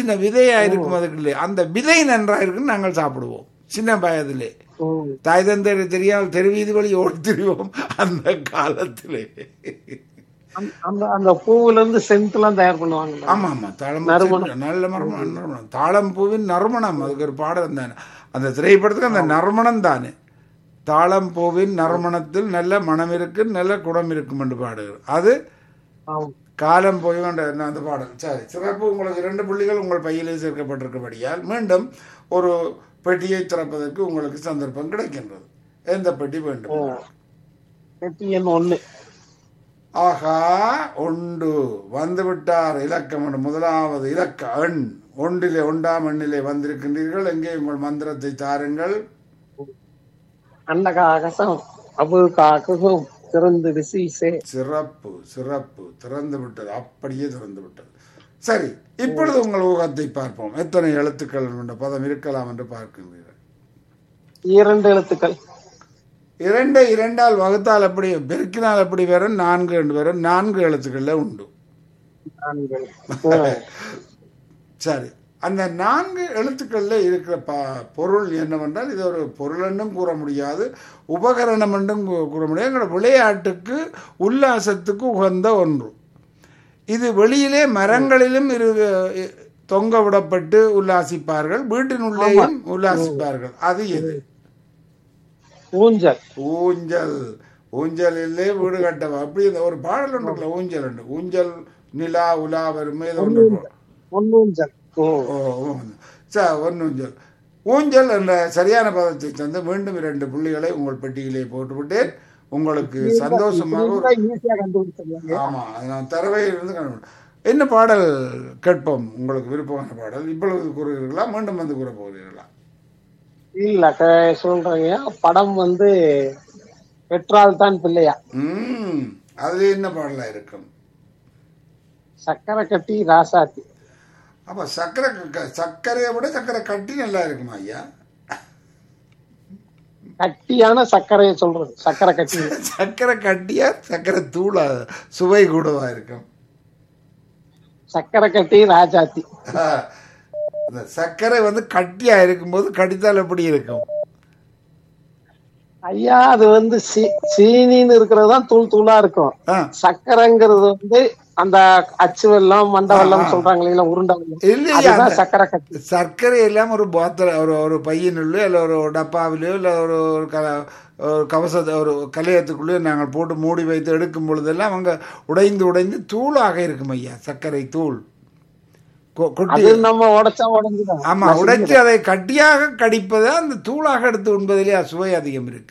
சின்ன விதையா இருக்கும் அதுக்குள்ளே அந்த விதை நன்றா இருக்குன்னு நாங்கள் சாப்பிடுவோம் சின்ன வயதிலே ம். தாய் தந்தை தெரியாமல் தெருவீதி வழி ஓடி திரிவோம் அந்த காலத்திலே அந்த- அந்த அந்த பூவுல இருந்து சென்ட் எல்லாம் தயார் பண்ணுவாங்க ஆமா ஆமா தாளம் நல்ல மர்மம் நறுமணம் தாளம்பூவின் நறுமணம் அதுக்கு ஒரு பாடம் தானே அந்த திரைப்படத்துக்கு அந்த நறுமணம் தானே தாளம்பூவின் நறுமணத்தில் நல்ல மனம் இருக்கு நல்ல குணம் இருக்கும் என்று பாடுகிறார் அது ஆமா. காலம் போய் கொண்ட என்ன அந்த பாடல் சரி சிறப்பு உங்களுக்கு இரண்டு புள்ளிகள் உங்கள் பையிலே சேர்க்கப்பட்டிருக்கபடியால் மீண்டும் ஒரு பெட்டியை திறப்பதற்கு உங்களுக்கு சந்தர்ப்பம் கிடைக்கின்றது எந்த பெட்டி வேண்டும் வெற்றி எண் ஒண்ணு ஆகா உண்டு வந்துவிட்டார் இலக்கம் என்ற முதலாவது இலக்க எண் ஒன்றிலே ஒன்றாம் எண்ணிலே வந்திருக்கின்றீர்கள் எங்கே உங்கள் மந்திரத்தை தாருங்கள் அண்டகாகசம் அபு காக்கும் திறந்து விசீசே சிறப்பு சிறப்பு திறந்து விட்டது அப்படியே திறந்து விட்டது சரி இப்பொழுது உங்கள் ஊகத்தை பார்ப்போம் எத்தனை எழுத்துக்கள் என்ற பதம் இருக்கலாம் என்று பார்க்கின்றீர்கள் இரண்டு எழுத்துக்கள் இரண்டை இரண்டால் வகுத்தால் எப்படி பெருக்கினால் எப்படி வரும் நான்கு என்று வரும் நான்கு எழுத்துக்கள்ல உண்டு நான்கு. சரி அந்த நான்கு எழுத்துக்கள்ல இருக்கிற ப பொருள் என்னவென்றால் இது ஒரு பொருள் என்றும் கூற முடியாது உபகரணம் என்றும் கூ- கூற முடியாது எங்களோட விளையாட்டுக்கு உல்லாசத்துக்கு உகந்த ஒன்று இது வெளியிலே மரங்களிலும் இரு தொங்க விடப்பட்டு உல்லாசிப்பார்கள் வீட்டினுள்ளேயும் உல்லாசிப்பார்கள் அது எது ஊஞ்சல் ஊஞ்சல் ஊஞ்சலிலே வீடு கட்டவா அப்படி இந்த ஒரு பாடல் ஒன்று இருக்குல்ல, ஊஞ்சல் உண்டு ஊஞ்சல் நிலா உலா வரும் ஏதோ ஒன்று இருக்கும். பொன்னூஞ்சல் ஓ ஓ ஓ. ச ஒன்று ஊஞ்சல் ஊஞ்சல் என்ற சரியான பதத்தை தந்து மீண்டும் இரண்டு புள்ளிகளை உங்கள் பெட்டியிலே போட்டுவிட்டேன் உங்களுக்கு சந்தோஷமாக ஒரு- ஈஸியா கண்டுபிடிச்சிருவாங்க ஆமா அது நான் தரவையிலிருந்து கண்டுபிடி என்ன பாடல் கேட்போம் உங்களுக்கு விருப்பமான பாடல் இப்பொழுது கூறுகிறீர்களா மீண்டும் வந்து கூற போகிறீர்களா இல்ல க- சொல்றேங்க படம் வந்து பெற்றால் தான் பிள்ளையா ம் அதுல என்ன பாடலா இருக்கும் சக்கரை கட்டி ராசாத்தி அப்ப சக்கரை க- சர்க்கரையை விட சக்கரை கட்டி நல்லா இருக்குமா ஐயா கட்டியான சர்க்கரையை சொல்றது சக்கரை கட்டி சக்கரை கட்டியா சக்கரை தூளா சுவை கூடவா இருக்கும் சக்கரை கட்டி ராஜாத்தி ஆ, இந்த சர்க்கரை வந்து கட்டியா இருக்கும்போது கடித்தால் எப்படி இருக்கும் ஐயா அது வந்து சீ- சீனின்னு இருக்கிறது தான் தூள் தூளா இருக்கும் ஆ, சக்கரைங்கிறது வந்து அந்த அச்சு வெல்லம் மண்டை வெல்லம் சொல்றாங்க இல்லைங்களா உருண்டை வெல்லம் இல்லையா அதுதான் அந்த சக்கரை கட்டி சர்க்கரை எல்லாம் ஒரு பாத்திர ஒரு ஒரு பையனுள்ளோ இல்லை ஒரு டப்பாவிலையோ இல்லை ஒரு ஒரு க ஒரு கவசத்தை ஒரு கலையத்துக்குள்ளேயோ நாங்கள் போட்டு மூடி வைத்து எடுக்கும் பொழுதெல்லாம் அவங்க உடைந்து உடைந்து தூளாக இருக்கும் ஐயா சர்க்கரை தூள் கொ- கொட்டி அது நம்ம உடைச்சா உடைஞ்சுதான் ஆமா உடைச்சு அதை கட்டியாக கடிப்பதை அந்த தூளாக எடுத்து உண்பதிலே சுவை அதிகம் இருக்கு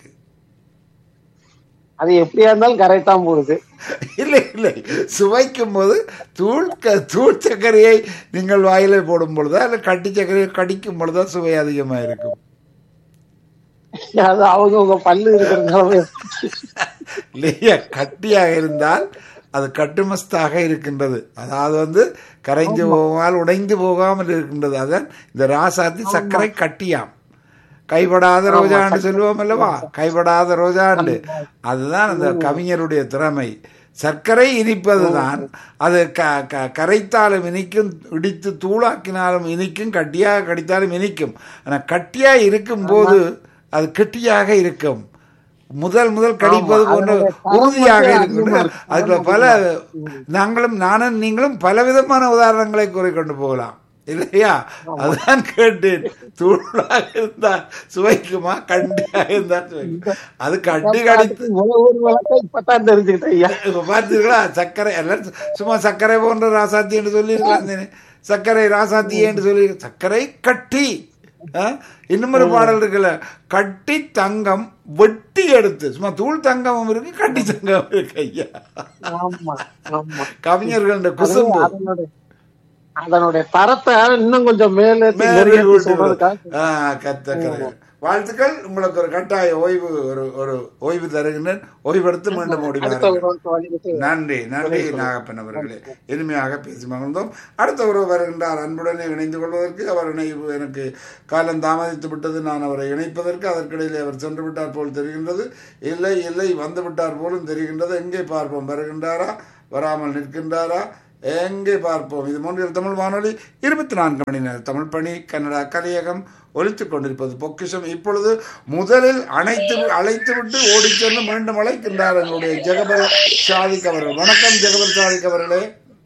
அது எப்படியா இருந்தாலும் கரைத்தான் போகுது இல்லை இல்லை சுவைக்கும் போது தூள் க- தூள் சர்க்கரையை நீங்கள் வாயில போடும் பொழுதா இல்லை கட்டி சர்க்கரையை கடிக்கும் பொழுதா சுவை அதிகமாக இருக்கும் அது அவங்க உங்க பல்லு இருக்கிறதுனால இல்லையா கட்டியாக இருந்தால் அது கட்டுமஸ்தாக இருக்கின்றது அதாவது வந்து கரைஞ்சு போகாமல் உடைந்து போகாமல் இருக்கின்றது அதான் இந்த ராசாத்தி சர்க்கரை கட்டியாம் கைப்படாத ரோஜாண்டு சொல்லுவோம் அல்லவா கைப்படாத ரோஜாண்டு அதுதான் அந்த கவிஞருடைய திறமை சர்க்கரை இனிப்பதுதான் அது க க கரைத்தாலும் இனிக்கும் இடித்து தூளாக்கினாலும் இனிக்கும் கட்டியாக கடித்தாலும் இனிக்கும் ஆனால் கட்டியாக இருக்கும்போது அது கெட்டியாக இருக்கும் முதல் முதல் கடிப்பது போன்ற உறுதியாக இருக்கின்ற அதுக்குள்ள பல நாங்களும் நானும் நீங்களும் பலவிதமான உதாரணங்களை கூறி கொண்டு போகலாம் இல்லையா அதான் கேட்டேன் தூளாக இருந்தால் சுவைக்குமா கண்டியாக இருந்தால் சுவைக்கும் அது கட்டி கடித்து ஒரு வழக்கம் இப்பதான் தெரிஞ்சுக்கிட்டேன் ஐயா இப்ப பார்த்தீர்களா சர்க்கரை எல்லாம் சும்மா சர்க்கரை போன்ற ராசாத்தி என்று சொல்லியிருக்கலாம் தானே சர்க்கரை ராசாத்தி என்று சொல்லி சர்க்கரை கட்டி ஆ? இன்னும் ஒரு பாடல் இருக்குல்ல கட்டி தங்கம் வெட்டி எடுத்து சும்மா தூள் தங்கமும் இருக்கு கட்டி தங்கமும் இருக்கு ஐயா ஆமா ஆமா கவிஞர்கள் குசும்பு அதனுடைய அதனுடைய தரத்தை இன்னும் கொஞ்சம் மேலே மேலே ஊட்டி சொல்றதுக்காக ஆ, கத்தக்கரை வாழ்த்துக்கள் உங்களுக்கு ஒரு கட்டாய ஓய்வு ஒரு ஒரு ஓய்வு தருகின்றேன் ஓய்வெடுத்து மீண்டும் ஓடி அடுத்த வாருங்கள். உறவுக்கு வழிவிட்டு நன்றி நன்றி நாகப்பன் அவர்களே இனிமையாக பேசி மகிழ்ந்தோம் அடுத்த உறவு வருகின்றார் அன்புடனே இணைந்து கொள்வதற்கு அவர் இணைவு எனக்கு காலம் தாமதித்து விட்டது நான் அவரை இணைப்பதற்கு அதற்கிடையிலே அவர் சென்று விட்டார் போல் தெரிகின்றது இல்லை இல்லை வந்து விட்டார் போலும் தெரிகின்றது எங்கே பார்ப்போம் வருகின்றாரா வராமல் நிற்கின்றாரா எங்கே பார்ப்போம் இது மூன்று தமிழ் வானொலி இருபத்தி நான்கு மணி நேரம் தமிழ் பணி கன்னடா கலையகம் ஒலித்துக் கொண்டிருப்பது பொக்கிஷம் இப்பொழுது முதலில் அணைத்து அழைத்து விட்டு ஓடிச் சென்று மீண்டும் அழைக்கின்றார் எங்களுடைய ஜெகபர் சாதிக் அவர்கள் வணக்கம் ஜெகபர் சாதிக் அவர்களே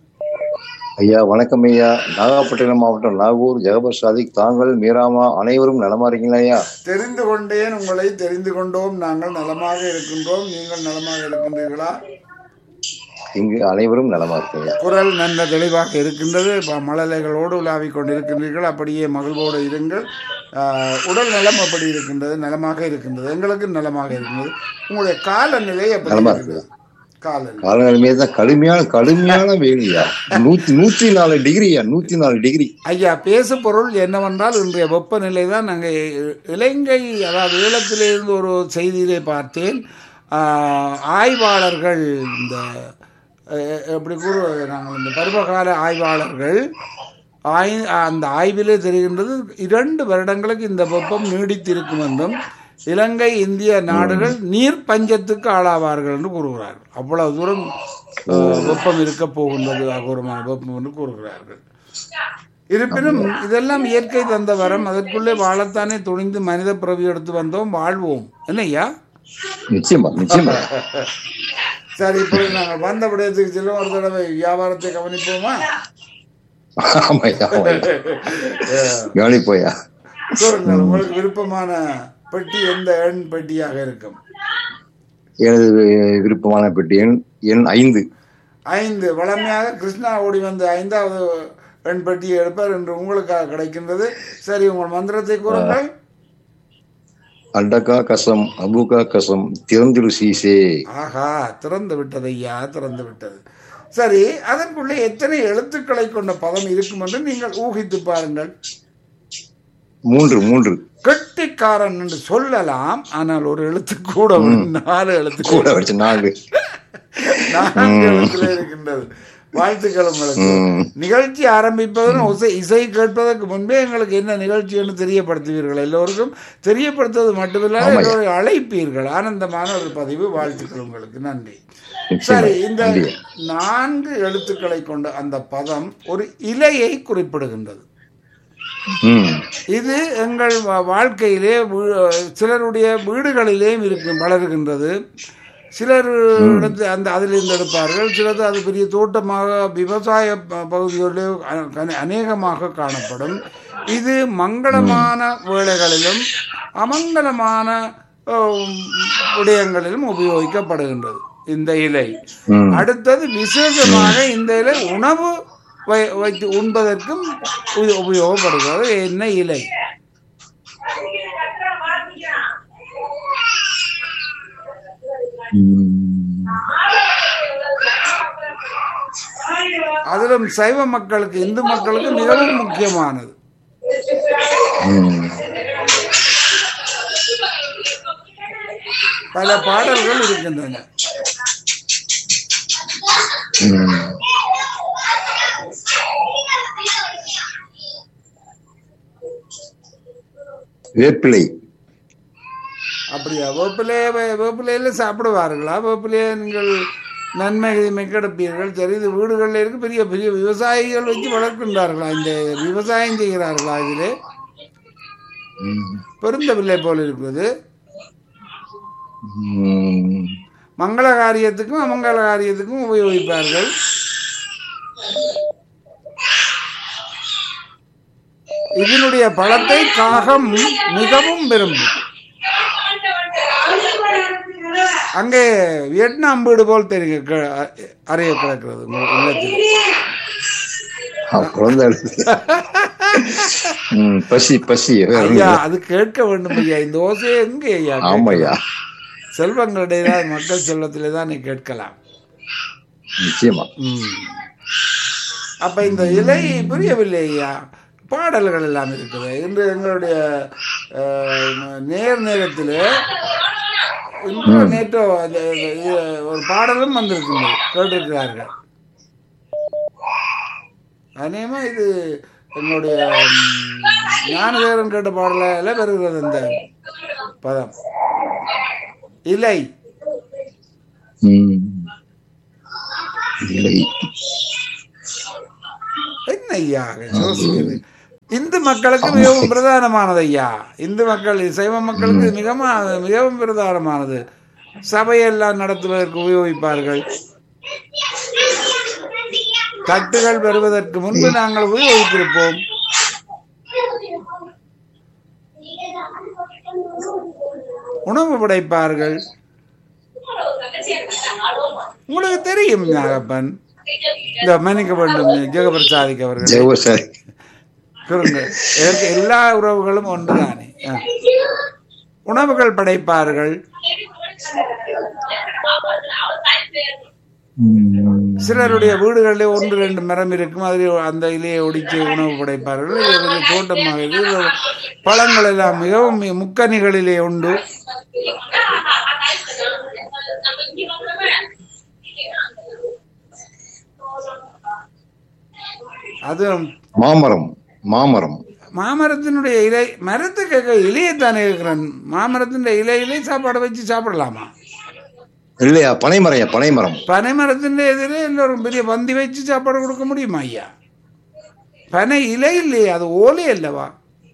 ஐயா வணக்கம் ஐயா நாகப்பட்டினம் மாவட்டம் நாகூர் ஜெகபர் சாதிக் தாங்கள் மீராமா அனைவரும் நலமா இருக்கீங்களா ஐயா தெரிந்து கொண்டேன் உங்களை தெரிந்து கொண்டோம் நாங்கள் நலமாக இருக்கின்றோம் நீங்கள் நலமாக இருக்கின்றீர்களா இங்கு அனைவரும் நலமா இருக்கீங்க குரல் நல்ல தெளிவாக இருக்கின்றது ப- மழலைகளோடு உலாவிக் கொண்டிருக்கின்றீர்கள் அப்படியே மகிழ்வோடு இருங்கள் ஆஹ், உடல் நலம் அப்படி இருக்கின்றது நலமாக இருக்கின்றது எங்களுக்கு நலமாக இருக்கின்றது உங்களுடைய காலநிலை எப்படி நலமா இருக்கின்றது காலநிலை காலநிலைமே தான் கடுமையான கடுமையான வெயில் ஐயா நூத்தி நூத்தி நாலு டிகிரியா நூத்தி நாலு டிகிரி ஐயா பேசு பொருள் என்னவென்றால் இன்றைய வெப்பநிலை தான் நாங்கள் இலங்கை அதாவது ஈழத்திலிருந்து ஒரு செய்தியிலே பார்த்தேன் ஆஹ், ஆய்வாளர்கள் இந்த அஹ், எப்படி கூறு நாங்கள் இந்த பருவகால ஆய்வாளர்கள் ஆய் அந்த ஆய்விலே தெரிகின்றது இரண்டு வருடங்களுக்கு இந்த வெப்பம் நீடித்திருக்கும் என்றும் இலங்கை இந்திய நாடுகள் நீர் பஞ்சத்துக்கு ஆளாவார்கள் என்று கூறுகிறார்கள் அவ்வளவு தூரம் அஹ், வெப்பம் இருக்க போகின்றது அகோரமான வெப்பம் என்று கூறுகிறார்கள் இருப்பினும் இதெல்லாம் இயற்கை தந்த வரம் அதற்குள்ளே வாழத்தானே துணிந்து மனித பிறவி எடுத்து வந்தோம் வாழ்வோம் என்னய்யா நிச்சயமா நிச்சயமா சரி இப்பொழுது நாங்கள் வந்த விடயத்துக்கு செல்லும் ஒரு தடவை வியாபாரத்தை கவனிப்போமா ஆமா ஐயா ஆமா ஐயா. கவனிப்போயா சொல்லுங்கள் உங்களுக்கு விருப்பமான பெட்டி எந்த எண் பெட்டியாக இருக்கும் எனது விருப்பமான பெட்டி எண் எண் ஐந்து ஐந்து வளமையாக கிருஷ்ணா ஓடி வந்து ஐந்தாவது எண் பெட்டியை எடுப்பார் என்று உங்களுக்காக கிடைக்கின்றது சரி உங்கள் மந்திரத்தை கூறுங்கள் அண்டகா கசம் அபுகா கசம் திறந்துரு சீசே ஆஹா திறந்து விட்டது ஐயா திறந்து விட்டது சரி அதற்குள்ளே எத்தனை எழுத்துக்களை கொண்ட பதம் இருக்கும் என்று நீங்கள் ஊகித்து பாருங்கள் மூன்று மூன்று கெட்டிக்காரன் என்று சொல்லலாம் ஆனால் ஒரு எழுத்து கூட ஒரு நாலு எழுத்து கூட வச்சு நான்கு நான்கு எழுத்துல இருக்கின்றது வாழ்த்துக்கள் உங்களுக்கு ம். நிகழ்ச்சி ஆரம்பிப்பதும் இசை இசை கேட்பதற்கு முன்பே எங்களுக்கு என்ன நிகழ்ச்சி என்று தெரியப்படுத்துவீர்கள் எல்லோருக்கும் தெரியப்படுத்துவது மட்டுமில்லாத ஆமாய்யா. எல்லோரும் அழைப்பீர்கள் ஆனந்தமான ஒரு பதிவு வாழ்த்துக்கள் உங்களுக்கு நன்றி நிச்சயமா. சரி இந்த நன்றி. நான்கு எழுத்துக்களை கொண்ட அந்த பதம் ஒரு இலையை குறிப்பிடுகின்றது ம் இது எங்கள் வா- வாழ்க்கையிலே வீ- சிலருடைய வீடுகளிலேயும் இருக்கு வளர்கின்றது சிலர் எடுத்து அந்த அதிலிருந்து எடுப்பார்கள் சிலது அது பெரிய தோட்டமாக விவசாய ப- பகுதிகளிலே அ- கன- அநேகமாக காணப்படும் இது மங்களமான வேளைகளிலும் அமங்கலமான ஆம், விடயங்களிலும் உபயோகிக்கப்படுகின்றது இந்த இலை ம் அடுத்தது விசேஷமாக இந்த இலை உணவு வை- வைத்து உண்பதற்கும் உ- உபயோகப்படுகிறது என்ன இலை ம். அதிலும் சைவ மக்களுக்கு இந்து மக்களுக்கு மிகவும் முக்கியமானது ம். பல பாடல்கள் இருக்கின்றன ம். வேப்பிலை அப்படியா வேப்பிலையே வே- வேப்பிலையில சாப்பிடுவார்களா வேப்பிலையை நீங்கள் நன்மை தீமை கிடப்பீர்கள் சரி இது வீடுகளில் இருக்கு பெரிய பெரிய விவசாயிகள் வச்சு வளர்க்கின்றார்களா இந்த விவசாயம் செய்கிறார்களா இதிலே ம். பெருந்தவில்லை போல் இருக்குது ம். மங்கள காரியத்துக்கும் அமங்கல காரியத்துக்கும் உபயோகிப்பார்கள் இதனுடைய பழத்தை காகம் மிகவும் விரும்பும் அங்கே வியட்நாம் வீடு போல் தெரியும் க- அறைய கிடக்கிறது உங்க இல்லத்தில் ஆ, குழந்தை அழுது. ம், பசி பசி வேற ஒண்ணும் ஐயா இல்ல. அது கேட்க வேண்டும் ஐயா இந்த ஓசை எங்க ஐயா ஆமாய்யா செல்வங்களுடைய தான் மக்கள் செல்வத்திலே தான் நீ கேட்கலாம் நிச்சயமா ம். அப்ப இந்த இலை புரியவில்லை ஐயா பாடல்கள் எல்லாம் இருக்குது இன்று எங்களுடைய அஹ், நேர் நேரத்தில் இன்று நேற்றோ அந்த இது ஒரு பாடலும் வந்திருக்குங்க கேட்டிருக்கிறார்கள் அநேகமா இது எங்களுடைய ம், ஞானதேவன் கேட்ட பாடல வருகிறது இந்த பதம் இலை ம். இலை என்ன ஐயா யோசிக்குது இந்து மக்களுக்கு மிகவும் பிரதானமானது ஐயா இந்து மக்கள் சைவ மக்களுக்கு மிகமா மிகவும் பிரதானமானது சபையெல்லாம் நடத்துவதற்கு உபயோகிப்பார்கள் தட்டுகள் வருவதற்கு முன்பு நாங்கள் உபயோகித்திருப்போம் உணவு படைப்பார்கள் உங்களுக்கு தெரியும் நாகப்பன் இந்த மன்னிக்க வேண்டும் ஜெகபிரசாதிக் அவர்கள் ஜெகபர்சாதி சொல்லுங்க எனக்கு எல்லா உறவுகளும் ஒன்றுதானே ஆ. உணவுகள் படைப்பார்கள் சிலருடைய வீடுகளிலே ஒன்று ரெண்டு மரம் இருக்கும் அதில் அந்த இலையை ஒடித்து உணவு படைப்பார்கள் இது கொஞ்சம் தோட்டமாக இது இது பழங்கள் எல்லாம் மிகவும் மி- முக்கனிகளிலே உண்டு அது மாமரம் மாமரம் மாமரத்தினுடைய இலை மரத்தை கேட்க இலையை தானே கேட்கிறேன் மாமரத்தின் இலையிலே சாப்பாடு வச்சு சாப்பிடலாமா இல்லையா பனைமரையா பனைமரம் பனை மரத்தின் எதிரே எல்லோரும் பெரிய பந்தி வச்சு சாப்பாடு கொடுக்க முடியுமா ஐயா பனை இலை இல்லையே அது ஓலை அல்லவா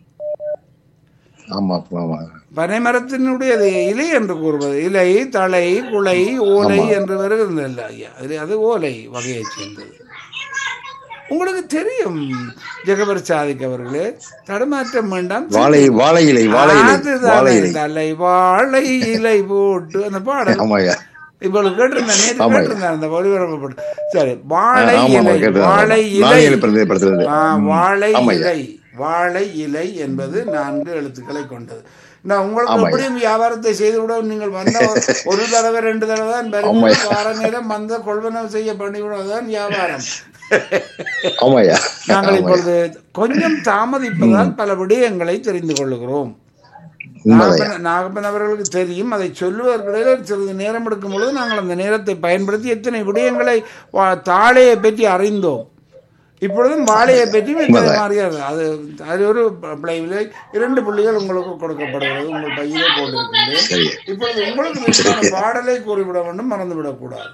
ஆமா ஆமா பனை மரத்தினுடைய இலை என்று கூறுவது இலை தலை குலை ஓலை என்று வருகிறது அல்ல ஐயா அது அது ஓலை வகையைச் சேர்ந்தது உங்களுக்கு தெரியும் ஜெகபர் சாதிக் அவர்களே தடுமாற்றம் வேண்டாம் வாழை வாழை இலை வாழை இலை வாழை அதுதானே இலை தலை வாழை இலை போட்டு அந்த பாடல் ஆமாய்யா இவ்வளவு கேட்டிருந்தேன் நேற்று ஆமாய்யா. கேட்டிருந்தேன் அந்த ஒளிபரப்பு போட்டு சரி வாழை ஆமா ஆமா இலை கேட்டு வாழை நானே இலை படத்துல ஆ, வாழை ஆமாய்யா. இலை வாழை இலை என்பது நான்கு எழுத்துக்களை கொண்டது நான் உங்களுக்கு ஆமாய்யா. எப்படியும் வியாபாரத்தை செய்து விட நீங்கள் வந்த ஒரு- ஒரு தடவை ரெண்டு தடவை தான் வருவீங்க. ஆமாய்யா. வார நேரம் வந்த கொள்வனவு செய்ய பண்ணி விடுவதுதான் வியாபாரம் ஆமாய்யா நாங்கள் ஆமாய்யா இப்பொழுது கொஞ்சம் தாமதிப்பதால் பல விடயங்களை தெரிந்து கொள்ளுகிறோம் உண்மைதான் நாகப்பன் நாகப்பன் அவர்களுக்கு தெரியும் அதை சொல்லுவதற்கிடையில சிறிது நேரம் எடுக்கும் பொழுது நாங்கள் அந்த நேரத்தை பயன்படுத்தி எத்தனை விடயங்களை வா- தாழையை பற்றி அறிந்தோம் இப்பொழுதும் வாழையை பற்றி எத்தனை மாறியாது அது அது ஒரு பிளைவில் இரண்டு புள்ளிகள் உங்களுக்கு கொடுக்கப்படுகிறது உங்கள் பையிலே போட்டிருக்கின்றேன் சரி இப்பொழுது உங்களுக்கு விருப்பமான பாடலை கூறிவிட வேண்டும் மறந்துவிடக்கூடாது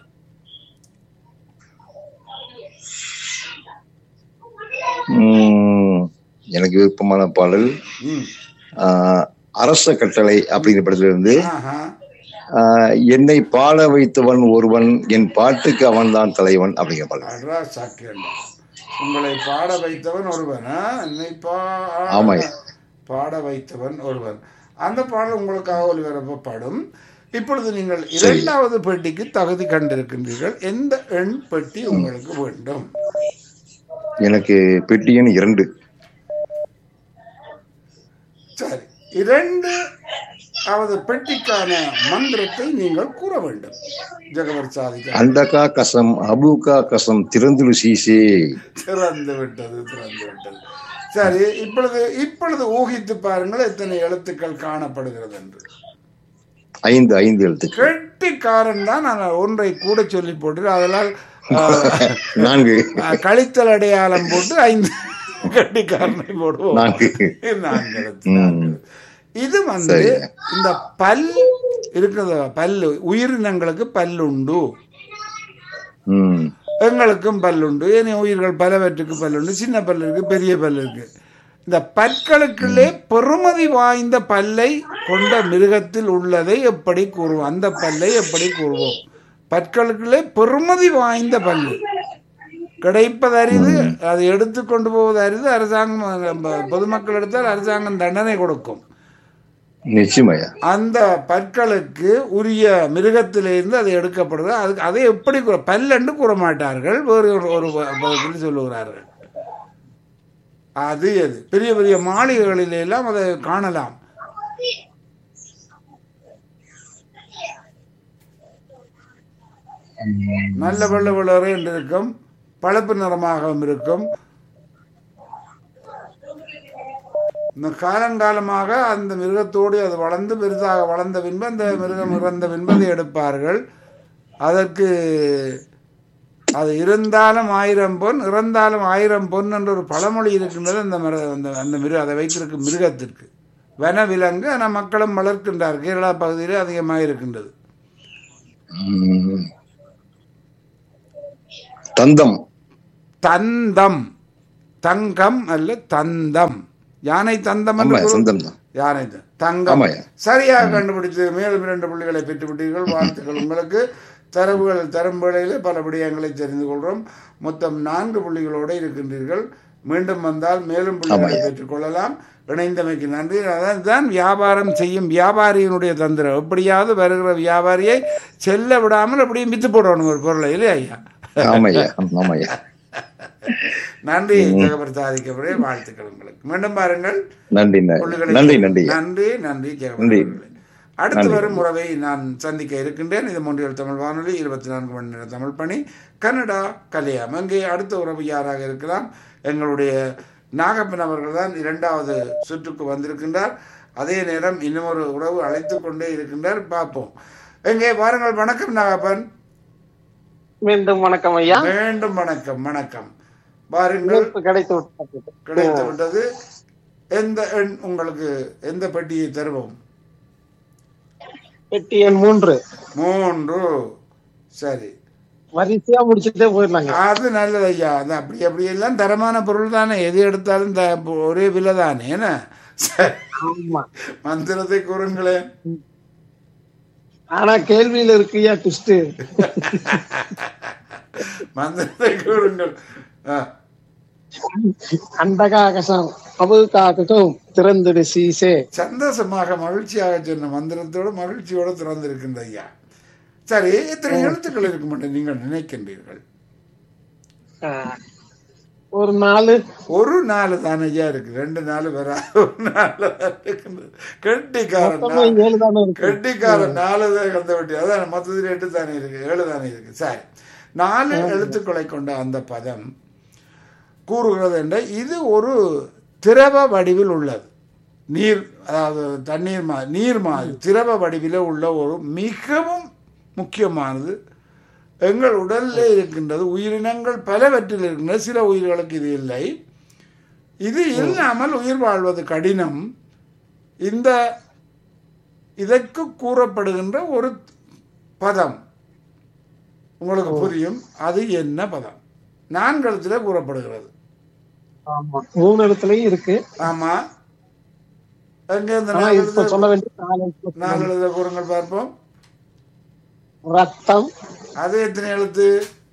உம், எனக்கு விருப்பமான பாடல் ம் ஆஹ், அரச கட்டளை அப்படிங்கிற படத்துல இருந்து ஆஹா ஆஹ், என்னை பாட வைத்தவன் ஒருவன் என் பாட்டுக்கு அவன்தான் தலைவன் அப்படிங்கிற பாடல் அட்ரா சாக்கியண்டா உங்களை பாட வைத்தவன் ஒருவன் ஆ? என்னை பா- ஆமாய்யா. பாட வைத்தவன் ஒருவன் அந்த பாடல் உங்களுக்காக ஒளிபரப்பப்படும் இப்பொழுது நீங்கள் இரண்டாவது பெட்டிக்கு தகுதி கண்டிருக்கின்றீர்கள் எந்த எண் பெட்டி உங்களுக்கு வேண்டும் எனக்கு பெட்டி எண் இரண்டு சரி இரண்டு அவது பெட்டிக்கான மந்திரத்தை நீங்கள் கூற வேண்டும் ஜெகவர் சாதிக்க அண்டகா கசம் அபுகா கசம் திறந்துரு சீசே திறந்து விட்டது திறந்து விட்டது சரி இப்பொழுது இப்பொழுது ஊகித்து பாருங்கள் எத்தனை எழுத்துக்கள் காணப்படுகிறது என்று ஐந்து ஐந்து எழுத்துக்கள் கெட்டிக்காரன் தான் நான் ஒன்றை கூட சொல்லி போட்டு அதெல்லாம் ஆஹ், நான்கு ஆஹ், கழித்தல் அடையாளம் போட்டு ஐந்து கெட்டிக்காரனை போடுவோம் நான்கு நான்கு எழுத்து, நான்கு எழுத்து. இது வந்து சரி. இந்த பல் இருக்குது பல்லு உயிரினங்களுக்கு பல் உண்டு ம் எங்களுக்கும் பல்லுண்டு ஏனைய உயிர்கள் பலவற்றுக்கு பல்லுண்டு சின்ன பல்லு இருக்கு பெரிய பல்லு இருக்கு இந்த பற்களுக்குள்ளே பெறுமதி வாய்ந்த பல்லை கொண்ட மிருகத்தில் உள்ளதை எப்படி கூறுவோம் அந்த பல்லை எப்படி கூறுவோம் பற்களுக்குள்ளே பெறுமதி வாய்ந்த பல்லு கிடைப்பது அரிது அதை எடுத்து கொண்டு போவது அரிது அரசாங்கம் நம்ம பொதுமக்கள் எடுத்தால் அரசாங்கம் தண்டனை கொடுக்கும் நிச்சயமாய்யா அந்த பற்களுக்கு உரிய மிருகத்திலிருந்து அது எடுக்கப்படுகிறது அதுக்கு அதை எப்படி கூற பல்லென்று கூற மாட்டார்கள் வேறு ஒரு ஒரு ப- பதத்தில் சொல்லுகிறார்கள் அது எது பெரிய பெரிய மாளிகைகளில் எல்லாம் அதை காணலாம் நல்ல வெள்ள வெள்ளரை என்று இருக்கும் பழுப்பு நிறமாகவும் இருக்கும் இந்த காலங்காலமாக அந்த மிருகத்தோடு அது வளர்ந்து பெரிதாக வளர்ந்த பின்பு அந்த மிருகம் இறந்த பின்பு அதை எடுப்பார்கள் அதற்கு அது இருந்தாலும் ஆயிரம் பொன் இறந்தாலும் ஆயிரம் பொன் என்ற ஒரு பழமொழி இருக்கின்றது அந்த மிரு அந்த அந்த மிரு அதை வைத்திருக்கும் மிருகத்திற்கு வனவிலங்கு ஆனால் மக்களும் வளர்க்கின்றார் கேரளா பகுதியிலே அதிகமாக இருக்கின்றது ம். தந்தம் தந்தம் தங்கம் அல்ல தந்தம் யானை தந்தம் என்று ஆமா கூறு- சொந்தம் தான் யானை த- தங்கம் ஆமாய்யா. சரியாக கண்டுபிடித்து மேலும் இரண்டு புள்ளிகளை பெற்று விட்டீர்கள் வாழ்த்துக்கள் உங்களுக்கு தரவுகள் தரும் வேளையிலே பல விடயங்களை தெரிந்து கொள்கிறோம் மொத்தம் நான்கு புள்ளிகளோடு இருக்கின்றீர்கள் மீண்டும் வந்தால் மேலும் புள்ளிகளை பெற்றுக் கொள்ளலாம் இணைந்தமைக்கு நன்றி அதான் தான் வியாபாரம் செய்யும் வியாபாரியினுடைய தந்திரம் எப்படியாவது வருகிற வியாபாரியை செல்ல விடாமல் அப்படியே வித்து போடணும் ஒரு பொருளை இல்லையா ஐயா ஆமாய்யா ஆமாய்யா நன்றி ஜெகபர் சாதிக்கப்படுற வாழ்த்துக்கள் உங்களுக்கு மீண்டும் பாருங்கள் நன்றி ந- புள்ளிகளை நன்றி நன்றி நன்றி நன்றி ஜெகபர் நன்றி. அவர்களே. அடுத்து வரும் உறவை நான் சந்திக்க இருக்கின்றேன் இது மூன்றியல் தமிழ் வானொலி இருபத்தி நான்கு மணி நேர தமிழ் பணி கன்னடா கல்யாணம் அங்கே அடுத்த உறவு யாராக இருக்கலாம் எங்களுடைய நாகப்பன் அவர்கள் தான் இரண்டாவது சுற்றுக்கு வந்திருக்கின்றார் அதே நேரம் இன்னொரு உறவு அழைத்து கொண்டே இருக்கின்றார் பார்ப்போம் எங்கே வாருங்கள் வணக்கம் நாகப்பன் மீண்டும் வணக்கம் ஐயா மீண்டும் வணக்கம் வணக்கம் வாருங்கள் இணைப்பு கிடைத்து விட்டது கிடைத்து விட்டது எந்த எண் உங்களுக்கு எந்த பெட்டியை தருவோம் பெட்டி எண் மூன்று மூன்று சரி வரிசையா முடிச்சுட்டே போயிடலாங்க அது நல்லது ஐயா அது அப்படி அப்படி எல்லாம் தரமான பொருள் தானே எது எடுத்தாலும் த ஒரே விலை தானே என்ன சரி ஆமா மந்திரத்தை கூறுங்களேன் ஆனா கேள்வியில இருக்குயா ட்விஸ்ட் மந்திரத்தை கூறுங்கள் ஆ, அண்டகாகசம் அபுகாகசம் திறந்துடு சீசே சந்தோஷமாக மகிழ்ச்சியாக சொன்ன மந்திரத்தோட மகிழ்ச்சியோட திறந்திருக்கின்ற ஐயா சரி எத்தனை எழுத்துக்கள் இருக்கும் என்று நீங்கள் நினைக்கின்றீர்கள் ஆ, ஒரு நாலு ஒரு நாலு தானே ஐயா இருக்கு ரெண்டு நாள் வராது ஒரு நாள் தான் இருக்கின்றது கெட்டிக்காரன் மொத்தமா நாலு. ஏழு தானே இருக்கு கெட்டிக்காரன் நாலு தான் கந்த வெட்டி அதான் மொத்தத்தில் எட்டு தானே இருக்கு ஏழு தானே இருக்கு சரி நாலு எழுத்துக்களை கொண்ட அந்த பதம் கூறுகிறது என்ற இது ஒரு திரவ வடிவில் உள்ளது நீர் அதாவது தண்ணீர் மா நீர் மாதிரி திரவ வடிவில் உள்ள ஒரு மிகவும் முக்கியமானது எங்கள் உடலில் இருக்கின்றது உயிரினங்கள் பலவற்றில் இருக்கின்றது சில உயிர்களுக்கு இது இல்லை இது இல்லாமல் உயிர் வாழ்வது கடினம் இந்த இதற்கு கூறப்படுகின்ற ஒரு பதம் உங்களுக்கு புரியும் அது என்ன பதம் நான்கழுத்தில் கூறப்படுகிறது ஆமா மூணு இடத்துலயும் இருக்கு ஆமா எங்க இந்த ஆனா நாலு இப்ப எழுத்துல- சொல்ல வேண்டிய நாலு எழுத்து. நாலு எழுத கூறுங்கள் பார்ப்போம் ரத்தம் அது எத்தனை எழுத்து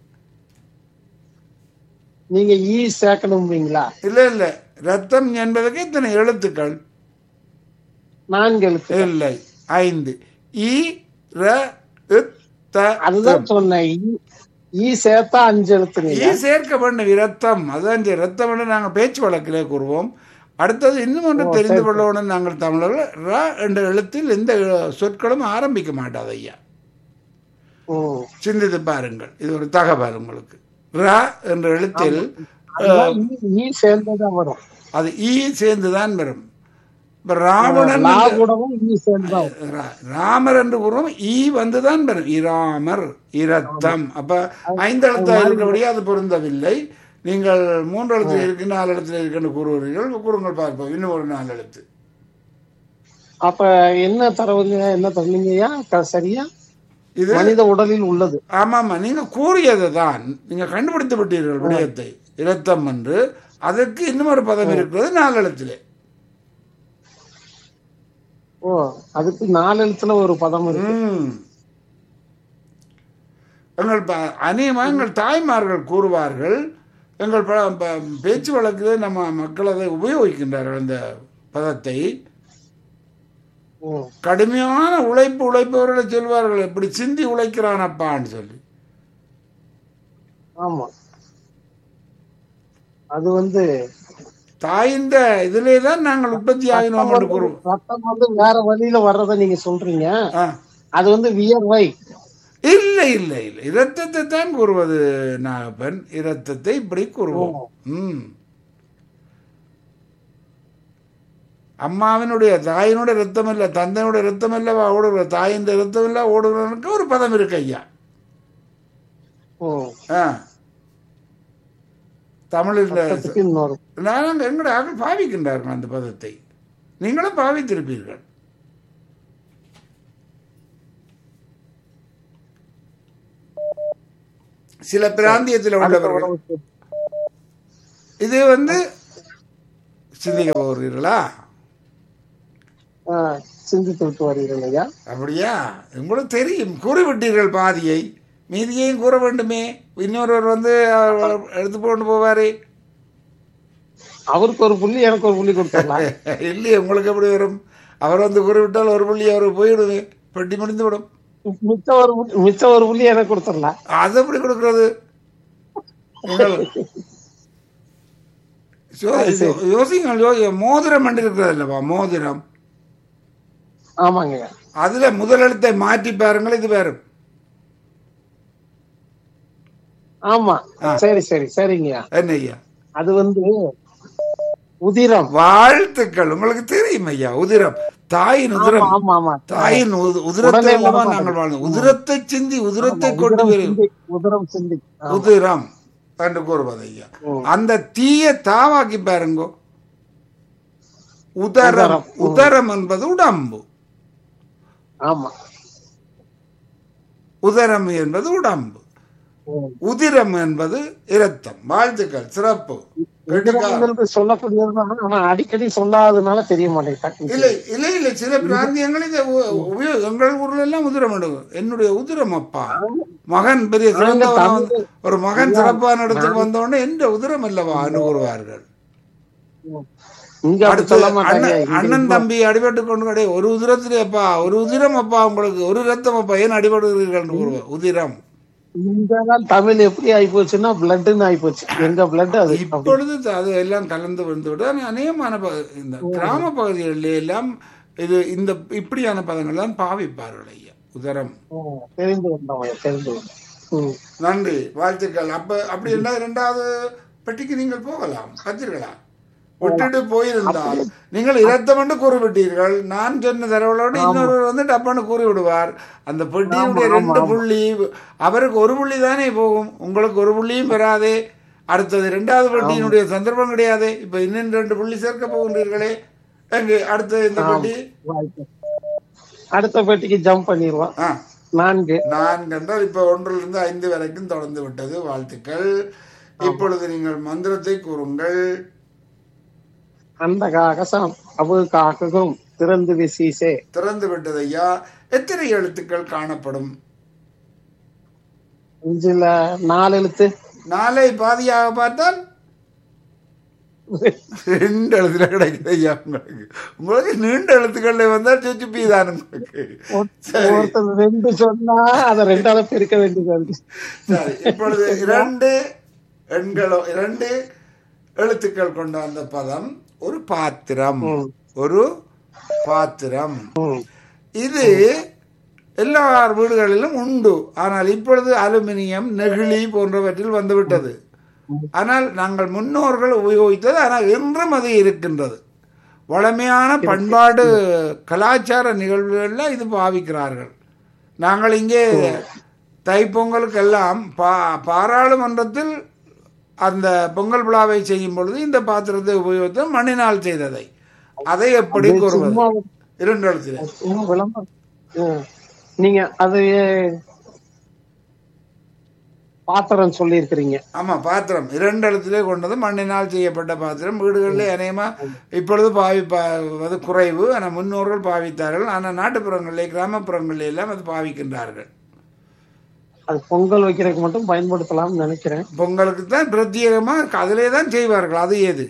நீங்க ஈ சேர்க்கணும்பீங்களா இல்ல இல்ல ரத்தம் என்பதற்கு இத்தனை எழுத்துக்கள் நான்கு எழுத்து இல்லை ஐந்து இ ர இத், த அதுதான் சொன்னேன் ஈ- ஈ சேர்த்தா அஞ்சு எழுத்துங்க ஈ சேர்க்க வேண்டும் இரத்தம் அதுதான் சரி ரத்தம் என்று நாங்கள் பேச்சு வழக்கிலே கூறுவோம் அடுத்தது இன்னும் ஒன்று தெரிந்து கொள்ளவுடன் நாங்கள் தமிழர்கள் ர என்ற எழுத்தில் எந்த சொற்களும் ஆரம்பிக்க மாட்டாது ஐயா ம். சிந்தித்து பாருங்கள் இது ஒரு தகவல் உங்களுக்கு ர என்ற எழுத்தில் அதுதான் ஈ- ஈ சேர்ந்ததான் வரும் அது ஈ சேர்ந்து தான் வரும் இப்ப ராவணன் லா என்று- கூடவும் ஈ சேர்ந்தா வரும். ரா- ராமர் என்று கூறுவோம் ஈ வந்துதான் வரும் இராமர் இரத்தம் அப்ப ஐந்து எழுத்தா இருக்கிறபடியே அது பொருந்தவில்லை நீங்கள் மூன்று எழுத்தில் இருக்கு நாலு எழுத்தில் இருக்குன்னு கூறுவீர்கள் கூறுங்கள் பார்ப்போம் இன்னும் ஒரு நாலு எழுத்து அப்ப என்ன தரவுங்க என்ன தரலீங்கய்யா க- சரியா இது மனித உடலில் உள்ளது ஆமாமா நீங்க கூறியது தான் நீங்க கண்டுபிடித்து விட்டீர்கள் விடயத்தை இரத்தம் என்று அதற்கு இன்னும் ஒரு பதம் இருக்கிறது நாலு எழுத்திலே ஓ அதுக்கு நாலு எழுத்துல ஒரு பதம் இருக்கு ம். எங்கள் ப- அநேகமா எங்கள் தாய்மார்கள் கூறுவார்கள் எங்கள் ப- ப- பேச்சு வழக்கில் நம்ம மக்கள் அதை உபயோகிக்கின்றார்கள் அந்த பதத்தை ம். கடுமையான உழைப்பு உழைப்பவர்களை சொல்வார்கள் எப்படி சிந்தி உழைக்கிறான் அப்பான்னு சொல்லி ஆமா அது வந்து தாயின்ற இதிலே தான் நாங்கள் உற்பத்தி ஆகினோம் என்று கூறுவோம் ரத்தம் வந்து வேற வழியில வர்றத நீங்க சொல்றீங்க ஆ. அது வந்து வியர்வை இல்லை இல்லை இல்லை இரத்தத்தை தான் கூறுவது நாகப்பன் இரத்தத்தை இப்படி கூறுவோம் ம் அம்மாவினுடைய தாயினுடைய ரத்தம் இல்லை தந்தையினுடைய ரத்தம் இல்லவா ஓடுகிற தாயின் ரத்தம் இல்லை ஓடுகிறவனுக்கு ஒரு பதம் இருக்கு ஐயா ம். ஆ தமிழில் ரத்தத்துக்கு இன்னொரு நாங்கள் எங்களுடைய ஆக்கள் பாவிக்கின்றார்கள் அந்த பதத்தை நீங்களும் பாவித்திருப்பீர்கள் சில பிராந்தியத்தில் உள்ளவர்கள் இது வந்து சிந்திக்க போகிறீர்களா ஆ, சிந்தித்து விட்டு வருகிறேன் ஐயா அப்படியா உங்களுக்கு தெரியும் கூறிவிட்டீர்கள் பாதியை மீதியையும் கூற வேண்டுமே இன்னொருவர் வந்து அவர் எடுத்து கொண்டு போவாரே அவருக்கு ஒரு புள்ளி எனக்கு ஒரு புள்ளி கொடுத்துடலாம் இல்லையே உங்களுக்கு எப்படி வரும் அவர் வந்து கூறிவிட்டால் ஒரு புள்ளி அவர் போயிடுது பெட்டி முடிந்து விடும் மிச்சம் ஒரு புள்ளி- மிச்சம் ஒரு புள்ளி எனக்கு கொடுத்துடலாம் அது எப்படி கொடுக்கறது நீங்கள் யோ- யோசிங்கள் யோசி மோதிரம் என்று இருக்கிறது இல்லப்பா மோதிரம் ஆமாங்க ஐயா அதுல முதல் எழுத்தை மாற்றி பாருங்கள் இது வேறு ஆமா சரி சரி சரிங்கய்யா என்ன ஐயா அது வந்து உதிரம் வாழ்த்துக்கள் உங்களுக்கு தெரியும் ஐயா உதிரம் தாயின் உதிரம் ஆமா ஆமா தாயின் உது- உதிரத்தை உடனே அல்லவா மனப்பாடம். நாங்கள் வாழ்ந்தோம் உதிரத்தை சிந்தி உதிரத்தை கொண்டு உதிரம் வரும் சிந்தி உதிரம் சிந்தி ஆ, உதிரம் என்று கூறுவது ஐயா ம். அந்த தீய தாவாக்கி பாருங்கோ உதரம் உதரம், ம். உதரம் என்பது உடம்பு ஆமா உதரம் என்பது உடம்பு ம். உதிரம் என்பது இரத்தம் வாழ்த்துக்கள் சிறப்பு உதிரம்ங்கிறது சொல்லக்கூடியதுதான் ஆனா அடிக்கடி சொல்லாததுனால தெரிய மாட்டேங்குது இல்லை இல்லை இல்லை சில பிராந்தியங்கள் இதை உ- உபயோ- எங்கள் ஊர்ல எல்லாம் உதிரம் எடுக்கும் என்னுடைய உதிரம் அப்பா மகன் பெரிய சிறந்தவனா வந்து- ஒரு மகன் சிறப்பான இடத்துக்கு வந்த உடனே என்ற உதிரம் அல்லவா கூறுவார்கள் இங்க அப்படி அடுத்து சொல்ல மாட்டாங்க அண்ணன் அண்ணன் தம்பி அடிபட்டு கொண்டு கடை ஒரு உதிரத்திலே அப்பா ஒரு உதிரம் அப்பா உங்களுக்கு ஒரு ரத்தம் அப்பா ஏன் அடிபடுகிறீர்கள் என்று கூறுவார் உதிரம் இங்கதான் தமிழ் எப்படி ஆகி போச்சுன்னா பிளட்னு ஆகி போச்சு எங்க பிளட் அது இப்பொழுது த- அது எல்லாம் கலந்து வந்து விட ஆனா அநேகமான ப- இந்த கிராம பகுதிகளில் எல்லாம் இது இந்த இப்படியான பதங்கள் தான் பாவிப்பார்கள் ஐயா உதரம் ம், தெரிந்து வந்தோம் ஐயா, தெரிந்து வந்தோம் ம். நன்றி வாழ்த்துக்கள் அப்ப அப்படி இருந்தால் இரண்டாவது பெட்டிக்கு நீங்கள் போகலாம் பார்த்தீர்களா விட்டுட்டு போயிருந்தால் நீங்கள் இரத்தம் என்று கூறிவிட்டீர்கள் நான் சொன்ன தரவளோடு இன்னொருவர் வந்து டப்பான்னு கூறி விடுவார் அந்த பெட்டியுடைய ரெண்டு புள்ளி அவருக்கு ஒரு புள்ளி தானே போகும் உங்களுக்கு ஒரு புள்ளியும் வராதே அடுத்தது இரண்டாவது பெட்டியினுடைய சந்தர்ப்பம் கிடையாது இப்ப இன்னும் ரெண்டு புள்ளி சேர்க்க போகின்றீர்களே எங்கு அடுத்தது இந்த பெட்டி வாய்ப்பு. அடுத்த பெட்டிக்கு ஜம்ப் பண்ணிடுவோம் ஆ நான்கு நான்கு என்றால் இப்ப ஒன்றிலிருந்து ஐந்து வரைக்கும் தொடர்ந்து விட்டது வாழ்த்துக்கள் இப்பொழுது நீங்கள் மந்திரத்தை கூறுங்கள் அந்த காகசம் அவு காக்கும் திறந்து விசீசே திறந்து விட்டது ஐயா எத்தனை எழுத்துக்கள் காணப்படும் அஞ்சுல நாலு எழுத்து நாளை பாதியாக பார்த்தால் ரெண்டு எழுத்துல கிடைக்குது ஐயா உங்களுக்கு உங்களுக்கு நீண்ட எழுத்துக்கள்ல வந்தால் சுச்சுப்பி தான் உங்களுக்கு சரி ஒருத்தர் ரெண்டு சொன்னா அதை ரெண்டால பெருக்க வேண்டியது இருக்கு. சரி இப்பொழுது இரண்டு எண்களோ இரண்டு எழுத்துக்கள் கொண்ட அந்த பதம் ஒரு பாத்திரம் ஒரு பாத்திரம் ம். இது எல்லார் வீடுகளிலும் உண்டு ஆனால் இப்பொழுது அலுமினியம் நெகிழி போன்றவற்றில் வந்துவிட்டது ஆனால் நாங்கள் முன்னோர்கள் உபயோகித்தது ஆனால் இன்றும் அது இருக்கின்றது வளமையான பண்பாடு கலாச்சார நிகழ்வுகளில் இது பாவிக்கிறார்கள் நாங்கள் இங்கே தைப்பொங்கலுக்கெல்லாம் பா பாராளுமன்றத்தில் அந்த பொங்கல் விழாவை செய்யும் பொழுது இந்த பாத்திரத்தை உபயோகித்து மண்ணினால் செய்ததை அதை எப்படி கூறுவது சும்மா இரண்டு இடத்துல சும்மா விளம்பரம் ம். நீங்க அது பாத்திரம் சொல்லி இருக்கிறீங்க ஆமா பாத்திரம் இரண்டு இடத்திலே கொண்டது மண்ணினால் செய்யப்பட்ட பாத்திரம் வீடுகளிலே அநேகமா இப்பொழுது பாவிப்பது குறைவு ஆனால் முன்னோர்கள் பாவித்தார்கள் ஆனால் நாட்டுப்புறங்களிலே கிராமப்புறங்களிலே எல்லாம் அது பாவிக்கின்றார்கள் அது பொங்கல் வைக்கிறதுக்கு மட்டும் பயன்படுத்தலாம்னு நினைக்கிறேன் பொங்கலுக்கு தான் பிரத்யேகமா அதிலே தான் செய்வார்கள் அது ஏது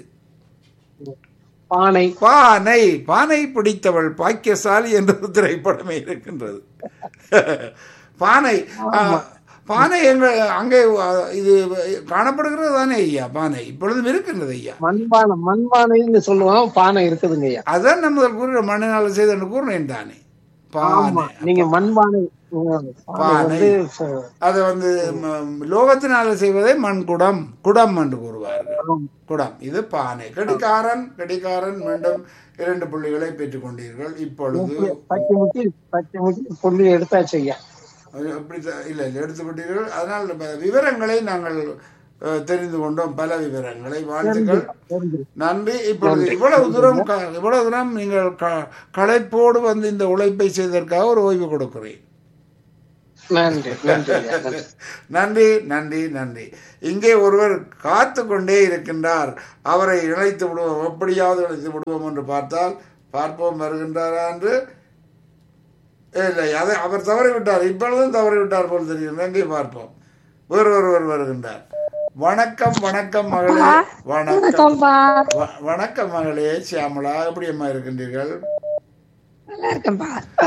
பானை பானை பானை பிடித்தவள் பாக்கியசாலி என்ற ஒரு திரைப்படமே இருக்கின்றது பானை ஆ, பானை எங்க அங்கே ஆ, இது காணப்படுகிறது தானே ஐயா பானை இப்பொழுதும் இருக்கின்றது ஐயா மண்பானை மண்பானைன்னு சொல்லுவோம் பானை இருக்குதுங்க ஐயா அதான் நம்ம கூறுற மண்ணினால் செய்த கூறினேன் தானே ஆமா பானை நீங்க மண்பானை ம், பானை வந்து ச- அதை வந்து ம- லோகத்தினால செய்வதை மண் குடம் குடம் என்று கூறுவார்கள் குடம் இது பானை கடிகாரன் கடிகாரன் மீண்டும் இரண்டு புள்ளிகளை பெற்றுக் கொண்டீர்கள் இப்பொழுது பச்சை முக்கி பச்சை முக்கி புள்ளி எடுத்தாச்சு ஐயா அது அப்படி த- இல்லை இல்லை எடுத்து விட்டீர்கள் அதனால் நம்ம விவரங்களை நாங்கள் அஹ், தெரிந்து கொண்டோம் பல விவரங்களை வாழ்த்துக்கள் தெரிஞ்சு. நன்றி இப்பொழுது இவ்வளவு தூரம் க- இவ்வளவு தூரம் நீங்கள் க- களைப்போடு வந்து இந்த உழைப்பை செய்ததற்காக ஒரு ஓய்வு கொடுக்கிறேன் நன்றி நன்றி ஐயா, நன்றி நன்றி நன்றி நன்றி இங்கே ஒருவர் காத்து கொண்டே இருக்கின்றார் அவரை இணைத்து விடுவோம் எப்படியாவது இணைத்து விடுவோம் என்று பார்த்தால் பார்ப்போம் வருகின்றாரா என்று இல்லை அதை அவர் தவறி விட்டார் இப்பொழுதும் தவறி விட்டார் போல் தெரியும் எங்கே பார்ப்போம் வேறு ஒருவர் வருகின்றார் வணக்கம் வணக்கம் மகளே வணக்கம் வணக்கம்ப்பா வ- வணக்கம் மகளே சியாமளா எப்படி அம்மா இருக்கின்றீர்கள் நல்லா இருக்கேன்ப்பா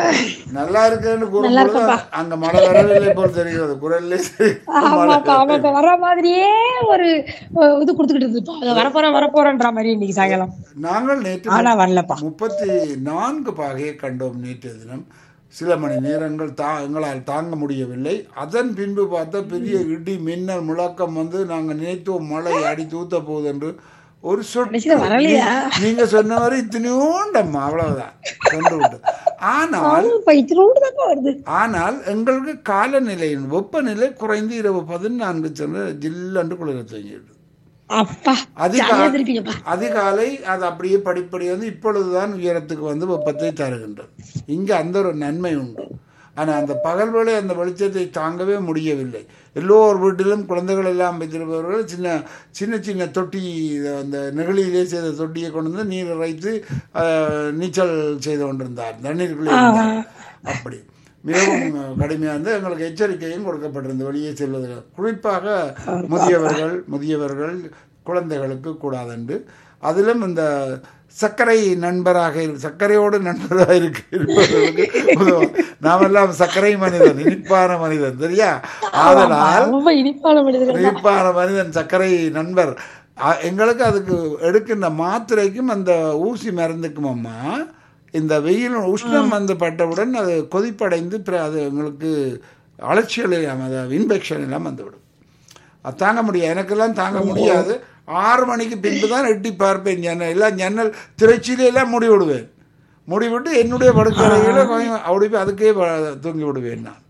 நல்லா இருக்கேன்னு கூறும்போது அங்க மழை வரவில்லை போல் தெரிகிறது குரல்லே ஆமாப்பா அவன் வர மாதிரியே ஒரு ஒரு இது கொடுத்துக்கிட்டு இருந்துப்பா அது வரப்போறேன் வரப்போறேன்ற மாதிரி இன்னைக்கு சாயங்காலம் நாங்கள் நேற்று ஆனா வரலப்பா முப்பத்தி நான்கு பாகையை கண்டோம் நேற்றைய தினம் சில மணி நேரங்கள் தா எங்களால் தாங்க முடியவில்லை அதன் பின்பு பார்த்தா பெரிய இடி மின்னல் முழக்கம் வந்து நாங்கள் நினைத்தோம் மழை அடி தூத்த போகுது என்று ஒரு சொட்டு கடைசியில வரலையா? நீ- நீங்க சொன்ன மாதிரி இத்தனையோண்டம்மா அவ்வளவுதான் சென்று விட்டு ஆனால் ஆமாப்பா இத்தினோடு தான்ப்பா வருது ஆனால் எங்களுக்கு காலநிலையின் வெப்பநிலை குறைந்து இரவு பதினான்கு சென்று ஜில்லன்று குளிர துவங்கிவிட்டது அப்பா அதிகா- ஜாலியா திருப்பீங்கப்பா அதிகாலை அது அப்படியே படிப்படி வந்து இப்பொழுதுதான் உயரத்துக்கு வந்து வெப்பத்தை தருகின்றது இங்கே அந்த ஒரு நன்மை உண்டு ஆனால் அந்த பகல் வேளை அந்த வெளிச்சத்தை தாங்கவே முடியவில்லை எல்லோர் வீட்டிலும் குழந்தைகள் எல்லாம் வைத்திருப்பவர்கள் சின்ன சின்ன சின்ன தொட்டி இத அந்த நெகிழியிலே செய்த தொட்டியை கொண்டு வந்து நீர் இறைத்து ஆஹ், நீச்சல் செய்து கொண்டிருந்தார் தண்ணீருக்குள்ளே இருந்தார். அப்படி மிகவும் கடுமையாக இருந்து எங்களுக்கு எச்சரிக்கையும் கொடுக்கப்பட்டிருந்தது வெளியே செல்வதற்கு குறிப்பாக முதியவர்கள் முதியவர்கள் குழந்தைகளுக்கு கூடாதென்று அதிலும் இந்த சர்க்கரை நண்பராக இரு- சர்க்கரையோடு நண்பராக இருக்க இருப்பவர்களுக்கு உதவும். நாமெல்லாம் சர்க்கரை மனிதன் இனிப்பான மனிதன் சரியா ஆதலால் ரொம்ப இனிப்பான மனிதர்கள் இனிப்பான மனிதன் சர்க்கரை நண்பர் அ- எங்களுக்கு அதுக்கு எடுக்கின்ற மாத்திரைக்கும் அந்த ஊசி மருந்துக்கும் அம்மா இந்த வெயில் உஷ்ணம் வந்து பட்டவுடன் அது கொதிப்படைந்து பிற- அது எங்களுக்கு அலட்சியல் இல்லாமல் அது இன்ஃபெக்ஷன் எல்லாம் வந்துவிடும் அது தாங்க முடியாது எனக்கெல்லாம் தாங்க முடியாது ஆறு மணிக்கு பின்பு தான் எட்டி பார்ப்பேன் ஜன்னல் எல்லாம் ஜன்னல் திரைச்சியில எல்லாம் மூடி விடுவேன் மூடி விட்டு என்னுடைய படுக்கையில கொஞ்சம் அப்படி போய் அதுக்கே ப- தூங்கி விடுவேன் நான்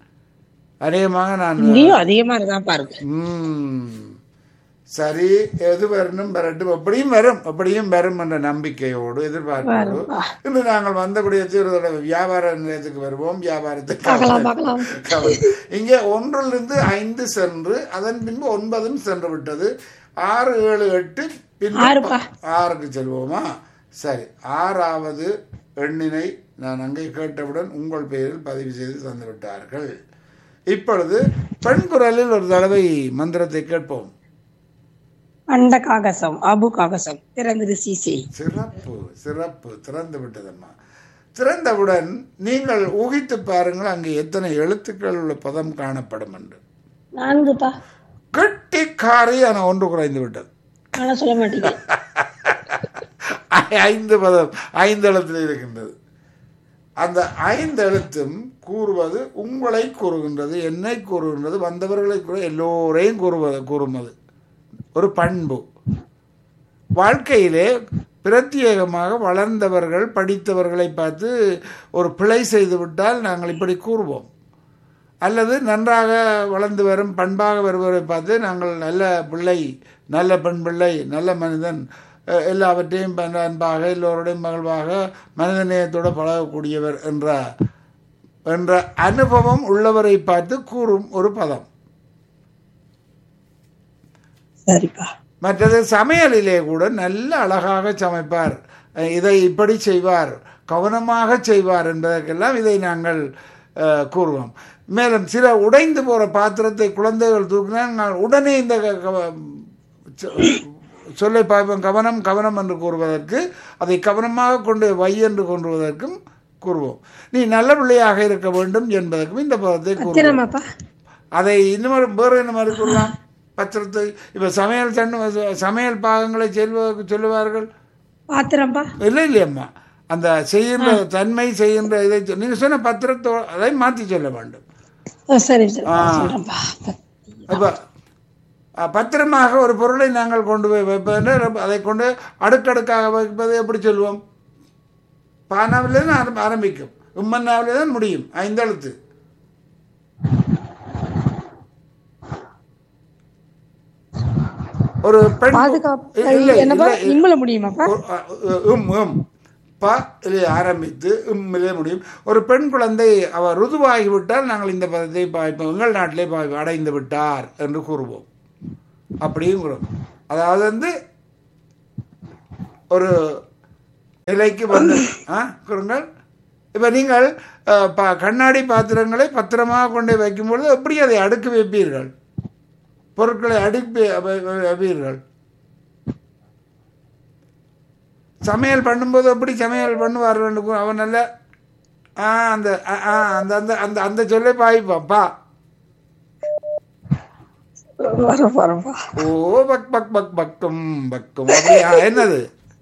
அநேகமாக நான் இங்கேயும் அதிகமா இருக்கான் பாருங்க ம். சரி எது வரணும் வரட்டும் எப்படியும் வரும் எப்படியும் வரும் என்ற நம்பிக்கையோடு எதிர்பார்ப்போடு இன்று நாங்கள் வந்தபடியே ஒரு தடவை வியாபார நிலையத்துக்கு வருவோம் வியாபாரத்துக்கு பார்க்கலாம் பார்க்கலாம் கவலை. இங்கே ஒன்றிலிருந்து ஐந்து சென்று அதன் பின்பு ஒன்பதும் சென்று விட்டது ஆறு ஏழு எட்டு பின்பு ஆறுப்பா. ஆறுக்கு செல்வோமா சரி ஆறாவது எண்ணினை நான் அங்கே கேட்டவுடன் உங்கள் பெயரில் பதிவு செய்து தந்து விட்டார்கள் இப்பொழுது பெண் குரலில் ஒரு தடவை மந்திரத்தை கேட்போம் அண்ட காகசம் அபு காகசம் திறந்தது சீசை சிறப்பு சிறப்பு திறந்து விட்டதம்மா திறந்தவுடன் நீங்கள் ஊகித்து பாருங்கள் அங்கே எத்தனை எழுத்துக்கள் உள்ள பதம் காணப்படும் என்று நான்குப்பா கெட்டிக்காரி என ஒன்று குறைந்து விட்டது ஆனா சொல்ல மாட்டீங்க ஐந்து பதம் ஐந்து எழுத்தில் இருக்கின்றது அந்த ஐந்து எழுத்தும் கூறுவது உங்களை கூறுகின்றது என்னை கூறுகின்றது வந்தவர்களை கூற எல்லோரையும் கூறுவது கூறுவது ஒரு பண்பு வாழ்க்கையிலே பிரத்யேகமாக வளர்ந்தவர்கள் படித்தவர்களை பார்த்து ஒரு பிழை செய்து விட்டால் நாங்கள் இப்படி கூறுவோம் அல்லது நன்றாக வளர்ந்து வரும் பண்பாக வருவதை பார்த்து நாங்கள் நல்ல பிள்ளை நல்ல பெண் பிள்ளை நல்ல மனிதன் அஹ், எல்லாவற்றையும் ப- அன்பாக எல்லோருடையும் மகிழ்வாக மனிதநேயத்தோடு பழகக்கூடியவர் என்ற என்ற அனுபவம் உள்ளவரை பார்த்து கூறும் ஒரு பதம் சரிப்பா மற்றது சமையலிலே கூட நல்ல அழகாக சமைப்பார் அஹ் இதை இப்படி செய்வார் கவனமாக செய்வார் என்பதற்கெல்லாம் இதை நாங்கள் அஹ், கூறுவோம் மேலும் சில உடைந்து போகிற பாத்திரத்தை குழந்தைகள் தூக்கினால் நான் உடனே இந்த க- க- சொ- சொல்லை பார்ப்போம் கவனம் கவனம் என்று கூறுவதற்கு அதை கவனமாக கொண்டு வை என்று கொண்டுவதற்கும் கூறுவோம் நீ நல்ல பிள்ளையாக இருக்க வேண்டும் என்பதற்கும் இந்த பதத்தை கூறுவோம் திறமாப்பா அதை இன்னும் வேறு என்ன மாதிரி கூறலாம் பத்திரத்தை இப்போ சமையல் தண்ணு சமையல் பாகங்களை செல்வதற்கு சொல்லுவார்கள் பாத்திரம்ப்பா இல்லை இல்லையம்மா அந்த செய்கின்ற தன்மை செய்கின்ற இதை சொ- நீங்க சொன்ன பத்திரத்தோ அதை மாற்றி சொல்ல வேண்டும் ஓ, சரி சரி ஆ. சொல்றேன்ப்பா அப்போ அஹ், பத்திரமாக ஒரு பொருளை நாங்கள் கொண்டு போய் வைப்பது ரொம்ப- அதை கொண்டு அடுக்கடுக்காக வைப்பது எப்படி சொல்லுவோம் பானாவிலே தான் ஆரம்- ஆரம்பிக்கும் உம்மன்னாவிலே தான் முடியும் ஐந்தெழுத்து ஒரு பெண் பாதுகாப்பு இல்லை, என்னப்பா இல்லை, இம்மல முடியுமாப்பா ஒரு- அ- உம் உம் ப இலே ஆரம்பித்து இம்மிலே முடியும் ஒரு பெண் குழந்தை அவர் ருதுவாகிவிட்டால் நாங்கள் இந்த பதத்தை பாய்ப்போம் எங்கள் நாட்டிலே பாய்ப்போம் அடைந்து விட்டார் என்று கூறுவோம் அப்படியும் கூறுவோம் அதாவது வந்து ஒரு நிலைக்கு வந்து ஆ கூறுங்கள் இப்போ நீங்கள் அஹ், ப- கண்ணாடி பாத்திரங்களை பத்திரமாக கொண்டு வைக்கும்பொழுது எப்படி அதை அடுக்கி வைப்பீர்கள் பொருட்களை அடுக்கி வை- வை- வைப்பீர்கள் சமையல் பண்ணும்போது எப்படி சமையல் பண்ணுவார் அவன் நல்ல ஆ அந்த ஆ, ஆ, அந்த அந்த அந்த அந்த சொல்லை பாய்ப்பான் பா வரோம் வரோம்ப்பா ஓ பக் பக் பக் பக்கம் பக்கம் அப்படியா என்னது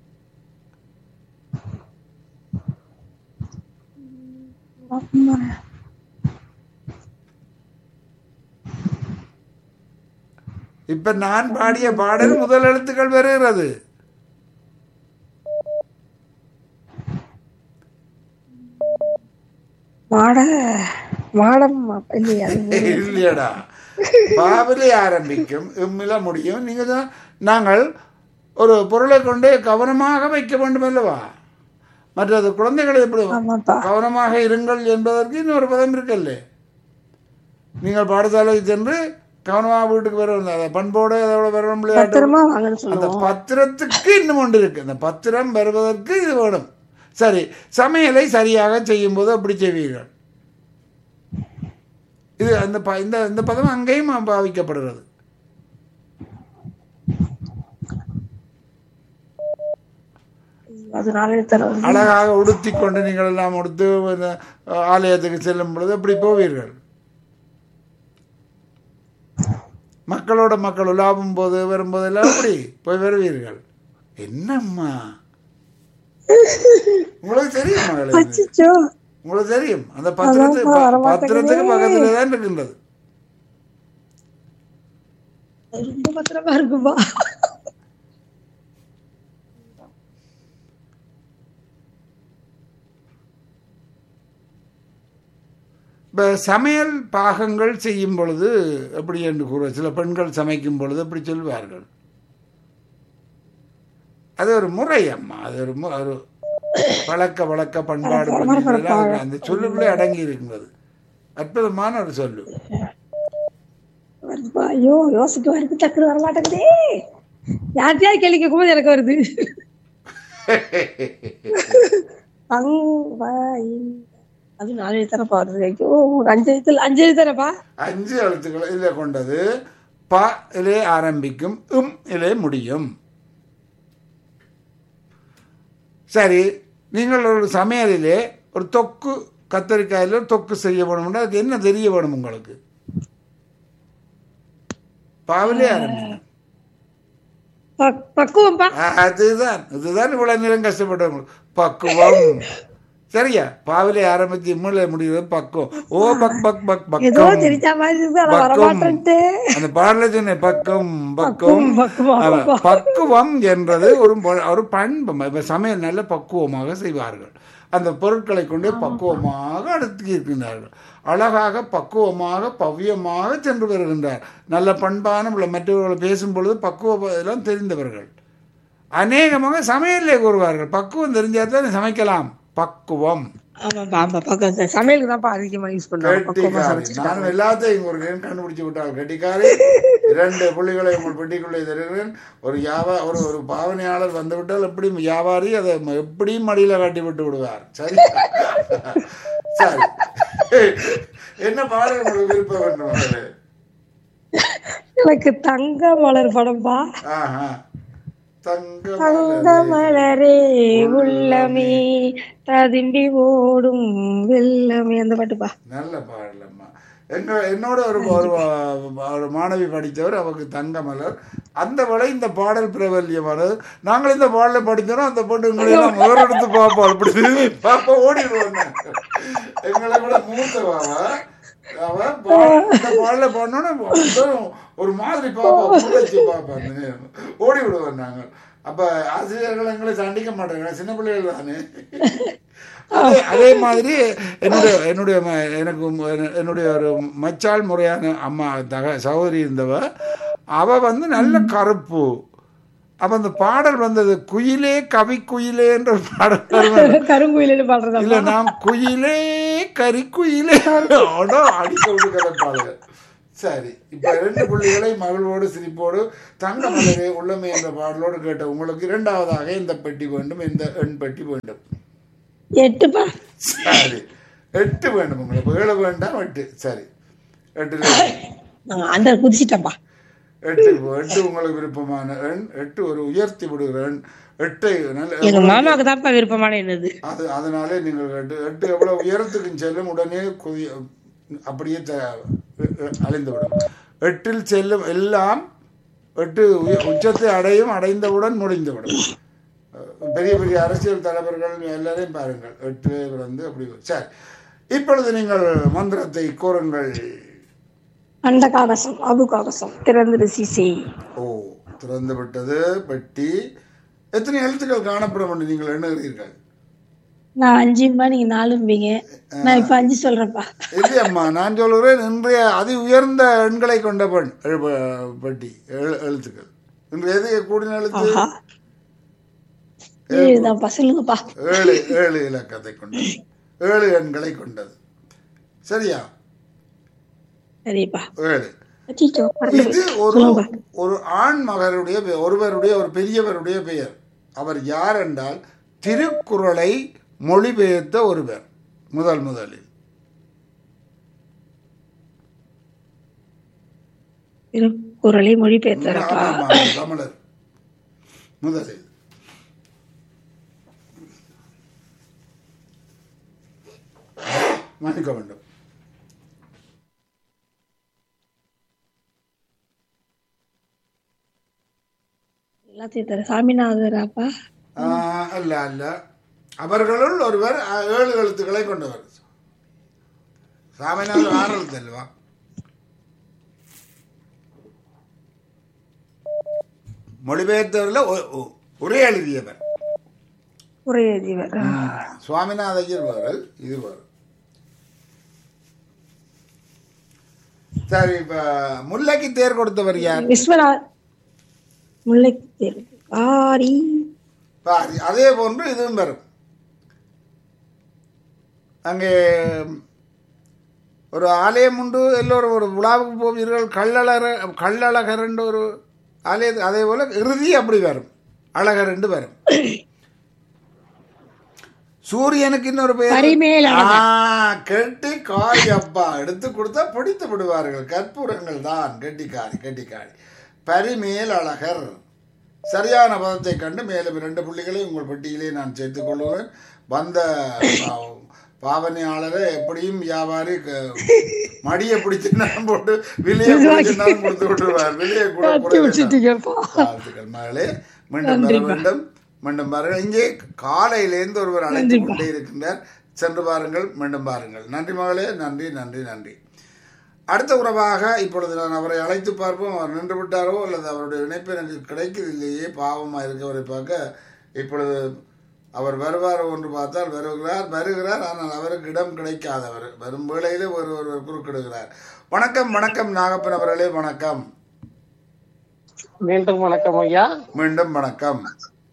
இப்ப நான் பாடிய பாடல் முதல் எழுத்துக்கள் வருகிறது மாட மாடம் இல்லையா இல்லையடா பாவிலே ஆரம்பிக்கும் இம்மில முடியும் நீங்க தான் நாங்கள் ஒரு பொருளை கொண்டு கவனமாக வைக்க வேண்டும் அல்லவா மற்றது குழந்தைகளை எப்படி ஆமாப்பா கவனமாக இருங்கள் என்பதற்கு இன்னொரு பதம் இருக்கல்ல நீங்கள் பாடசாலைக்கு சென்று கவனமாக வீட்டுக்கு வர அந்த பண்போடு அதோட வர விளையாட்டு பத்திரமா வாங்கன்னு அந்த சொல்லுவோம் பத்திரத்துக்கு இன்னும் ஒன்று இருக்கு அந்த பத்திரம் வருவதற்கு இது வேணும் சரி சமையலை சரியாக செய்யும்போது அப்படி செய்வீர்கள் இது அந்த ப- இந்த இந்த பதம் அங்கேயும் பாவிக்கப்படுகிறது அது நாளைக்கு தரும் அழகாக உடுத்தி கொண்டு நீங்கள் எல்லாம் உடுத்து இந்த ஆலயத்துக்கு செல்லும் பொழுது அப்படி போவீர்கள் மக்களோட மக்கள் உலாவும் போது வரும்போது எல்லாம் அப்படி போய் வருவீர்கள் என்னம்மா உங்களுக்கு தெரியும் மகளே இது? அச்சோ உங்களுக்கு தெரியும் அந்த பத்திரத்துக்கு அதான்ப்பா, வரமாட்டேங்குதே. பத்திரத்துக்கு பக்கத்துல தான் இருக்கின்றது ரொம்ப பத்திரமா இருக்குப்பா இப்போ சமையல் பாகங்கள் செய்யும் பொழுது எப்படி என்று கூற சில பெண்கள் சமைக்கும் பொழுது அப்படி சொல்வார்கள் அது ஒரு முறை அம்மா அது ஒரு மு- ஒரு பழக்க வழக்க பண்பாடு பண்பாடு அந்த சொல்லுக்குள்ளே அடங்கி இருக்கின்றது அற்புதமான ஒரு சொல்லு வருதுப்பா ஐயோ யோசிக்க வருது டக்குனு வர மாட்டேங்குதே யார்கிட்டயா கேள்வி கேட்கும்போது எனக்கு வருது அங் வ- இன். அது நாலு எழுத்தரப்பா வருது ஐயோ உங்களுக்கு அஞ்சு எழுத்துல அஞ்சு எழுத்தரப்பா அஞ்சு எழுத்துக்களை இதில் கொண்டது ப இலே ஆரம்பிக்கும் இம் இலே முடியும் சரி நீங்கள் ஒரு சமையலிலே ஒரு தொக்கு கத்தரிக்காயில ஒரு தொக்கு செய்ய வேணும்னா அதுக்கு என்ன தெரிய வேணும் உங்களுக்கு பாவிலே ஆரம்பிக்கும் பக்- பக்குவம்பா அதுதான் இதுதான் இவ்வளவு நேரம் கஷ்டப்பட்டவங்க பக்குவம் சரியா பாவிலே ஆரம்பிச்சு இம்முல முடிகிறது பக்குவம் ஓ பக் பக் பக் ஏதோ பக்கம் தெரிஞ்ச மாதிரி இருக்கு ஆனா வர பக்கம். மாட்டேன்ட்டு அந்த பாடல சொன்னேன் பக்கம் பக்கம் பக்குவம், ஆமா, பக்குவம். பக்குவம் என்பது ஒரு பொ- ஒரு பண்பு இப்ப சமையல் நல்ல பக்குவமாக செய்வார்கள் அந்த பொருட்களை கொண்டு பக்குவமாக அடுத்து இருக்கின்றார்கள் அழகாக பக்குவமாக பவ்யமாக சென்று வருகின்றார் நல்ல பண்பான உள்ள மற்றவர்களை பேசும் பொழுது பக்குவம் எல்லாம் தெரிந்தவர்கள் அநேகமாக சமையலே கூறுவார்கள் பக்குவம் தெரிஞ்சால் தான் சமைக்கலாம் பக்குவம் ஆமாப்பா ஆமா பக்கம் இந்த சமையலுக்கு தான்ப்பா அதிகமா யூஸ் பண்ணுவாங்க பக்குவமா கெட்டிக்காரி சமைச்சிருக்காங்க நானும் எல்லாத்தையும் ஒரு கேம் கண்டுபிடிச்சு விட்டால் கெட்டிக்காரி இரண்டு புள்ளிகளை உங்கள் பெட்டிக்குள்ளே தருகிறேன் ஒரு வியாபா ஒரு ஒரு பாவனையாளர் வந்து விட்டால் எப்படி வியாபாரி அதை ம- எப்படியும் மடியில காட்டி விட்டு விடுவார் சரி சரி என்ன பாடல் உங்களுக்கு விருப்பம் வேண்டும் மகளே? எனக்கு தங்க மலர் படம்பா ஆஹா தங்க தங்க மலரே உள்ளமே ததும்பி ஓடும் வெள்ளமே அந்த பாட்டுப்பா நல்ல பாடலம்மா என்ன என்னோட ஒரு ஒரு ஒரு மாணவி படித்தவர் அவருக்கு தங்கமலர் அந்த வேளை இந்த பாடல் பிரபல்யமானது நாங்கள் இந்த பாடலை படித்தோம் அந்த பொண்ணு எங்களை எல்லாம் முதல் எடுத்து பார்ப்போம் அப்படி பாப்பா ஓடிடுவோம் நாங்க. எங்களை விட மூத்தவாவா அவ பா- இந்த பாடல பாடணும்னா ஒரு மாதிரி பாப்பா புள்ளச்சி பாப்பா அந்த நேரம். ஓடி விடுவோம் நாங்கள் அப்ப ஆசிரியர்கள் எங்களை சண்டிக்க மாட்டாங்க சின்ன பிள்ளைகள் தானே அதே அதே மாதிரி என்னுடைய என்னுடைய ம- எனக்கு ம- என்னுடைய ஒரு மச்சாள் முறையான அம்மா தக சகோதரி இருந்தவ அவ வந்து நல்ல கருப்பு அப்ப அந்த பாடல் வந்தது குயிலே கவி குயிலே என்ற ஒரு பாடல் வருவது. கருங்குயிலு பாடுறதா இல்ல நாம் குயிலே கறி குயிலே அடோ அடிக்க விடுகிற பாடல் சரி இப்ப ரெண்டு புள்ளிகளை மகிழ்வோடு சிரிப்போடு தங்க மலரே உள்ளமே என்ற பாடலோடு கேட்ட உங்களுக்கு இரண்டாவதாக இந்த பெட்டி வேண்டும் இந்த எண் பெட்டி வேண்டும் எட்டுப்பா சரி எட்டு வேண்டும் உங்களுக்கு ஏழு வேண்டாம் எட்டு சரி எட்டு நான் அந்த குதிச்சிட்டேன்ப்பா எட்டு எட்டு உங்களுக்கு விருப்பமான எண் எட்டு ஒரு உயர்த்தி விடுகிற எண் எட்டை நல்ல எங்க மாமாவுக்கு தான்ப்பா விருப்பமான என்னது அது அதனாலே நீங்கள் எட்டு எட்டு எவ்வளவு உயரத்துக்கு செல்லும் உடனே குதி அப்படியே த அழிந்துவிடும் எட்டில் செல்லும் எல்லாம் எட்டு உய- உச்சத்தை அடையும் அடைந்தவுடன் முடிந்துவிடும் அஹ் பெரிய பெரிய அரசியல் தலைவர்கள் எல்லாரையும் பாருங்கள் எட்டு வந்து அப்படி வரும். சரி இப்பொழுது நீங்கள் மந்திரத்தை கூறுங்கள் அந்த காகசம் அபு காகசம் திறந்து சீசை ஓ திறந்து விட்டது பெட்டி எத்தனை எழுத்துக்கள் காணப்படும் என்று நீங்கள் எண்ணுகிறீர்கள் நான் அஞ்சும்பா நீங்க நாலும்பீங்க நான் இப்ப அஞ்சு சொல்றேன்ப்பா இல்லையம்மா நான் சொல்கிறேன் இன்றைய அதி உயர்ந்த எண்களை கொண்ட பெண் எழு- பெட்டி எழு- எழுத்துக்கள் இன்று எது கூடின எழுத்து ஆஹா ஏழுதான்ப்பா சொல்லுங்கப்பா ஏழு ஏழு இலக்கத்தை கொண்டது ஏழு எண்களை கொண்டது சரியா சரிப்பா ஏழு அச்சீச்சோ, மறந்து இது போச்சு. ஒரு சொல்லுங்க ஒரு ஆண் மகருடைய பெ- ஒருவருடைய ஒரு பெரியவருடைய பெயர் அவர் யார் என்றால் திருக்குறளை மொழிபெயர்த்த ஒருவர் முதல் முதலில் திருக்குறளை மொழிபெயர்த்தாரப்பா ஆமா, தமிழர் முதலில் மன்னிக்க வேண்டும் எல்லாத்தையும் தர சாமிநாதராப்பா ஆஹ், அல்ல அல்ல அவர்களுள் ஒருவர் அஹ், ஏழு எழுத்துக்களை கொண்டவர் சாமிநாதன் ஆறு எழுத்து அல்லவா மொழிபெயர்த்தவரில் ஒ- ஒ- ஒரே எழுதியவர் ஒரே ஜீவர் சுவாமிநாத ஐயர் அவர்கள் இது வரும் சரி இப்ப முல்லைக்கு தேர் கொடுத்தவர் யார் விஸ்வநாத் முல்லைக்கு தேர்வு ஆரி பாரு, அதே போன்று இதுவும் வரும் அங்கே ஒரு ஆலயம் உண்டு எல்லோரும் ஒரு விழாவுக்கு போவீர்கள் கள்ளழகர் கள்ளழகர் என்ற ஒரு ஆலயத்து அதே போல இறுதி அப்படி வரும் அழகர் என்று வரும் சூரியனுக்கு இன்னொரு பெயர் பரிமேல் ஆ, கெட்டி காரி அப்பா எடுத்து கொடுத்தா பிடித்து விடுவார்கள் கற்பூரங்கள் தான் கெட்டிக்காரி கெட்டிக்காரி பரிமேல் அழகர் சரியான பதத்தை கண்டு மேலும் இரண்டு புள்ளிகளை உங்கள் பட்டியலே நான் சேர்த்துக் கொள்கிறேன் வந்த பா- பாவனையாளரை எப்படியும் வியாபாரி க- மடியை பிடிச்சிருந்தாலும் போட்டு விலையை பிடிச்சிருந்தாலும் கொடுத்து விட்டுருவார் விலையை கூட குறைக்க விட்டுட்டீங்கப்பா வாழ்த்துக்கள் மகளே மீண்டும் வர வேண்டும் மீண்டும் பாருங்கள் இங்கே காலையிலேருந்து ஒருவர் அழைத்து கொண்டே இருக்கின்றார் சென்று பாருங்கள் மீண்டும் பாருங்கள் நன்றி மகளே நன்றி நன்றி நன்றி அடுத்த உறவாக இப்பொழுது நான் அவரை அழைத்து பார்ப்போம் அவர் நின்று விட்டாரோ அல்லது அவருடைய இணைப்பு எனக்கு கிடைக்கவில்லையே பாவமாக இருக்கவரை பார்க்க இப்பொழுது அவர் வருவார் என்று பார்த்தால் வருகிறார் வருகிறார் ஆனால் அவருக்கு இடம் கிடைக்காதவர் வரும் வேளையிலே ஒரு ஒருவர் குறுக்கிடுகிறார் வணக்கம் வணக்கம் நாகப்பன் அவர்களே வணக்கம் மீண்டும் வணக்கம் ஐயா மீண்டும் வணக்கம்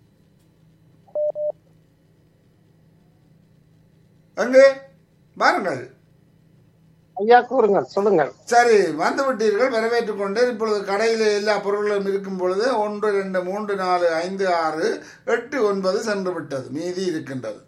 அங்கே வாருங்கள் ஐயா கூறுங்கள் சொல்லுங்கள் சரி வந்து விட்டீர்கள் வரவேற்றுக் கொண்டு இப்பொழுது கடையில் எல்லா பொருட்களும் இருக்கும் பொழுது ஒன்று ரெண்டு மூன்று நாலு ஐந்து ஆறு எட்டு ஒன்பது சென்று விட்டது மீதி இருக்கின்றது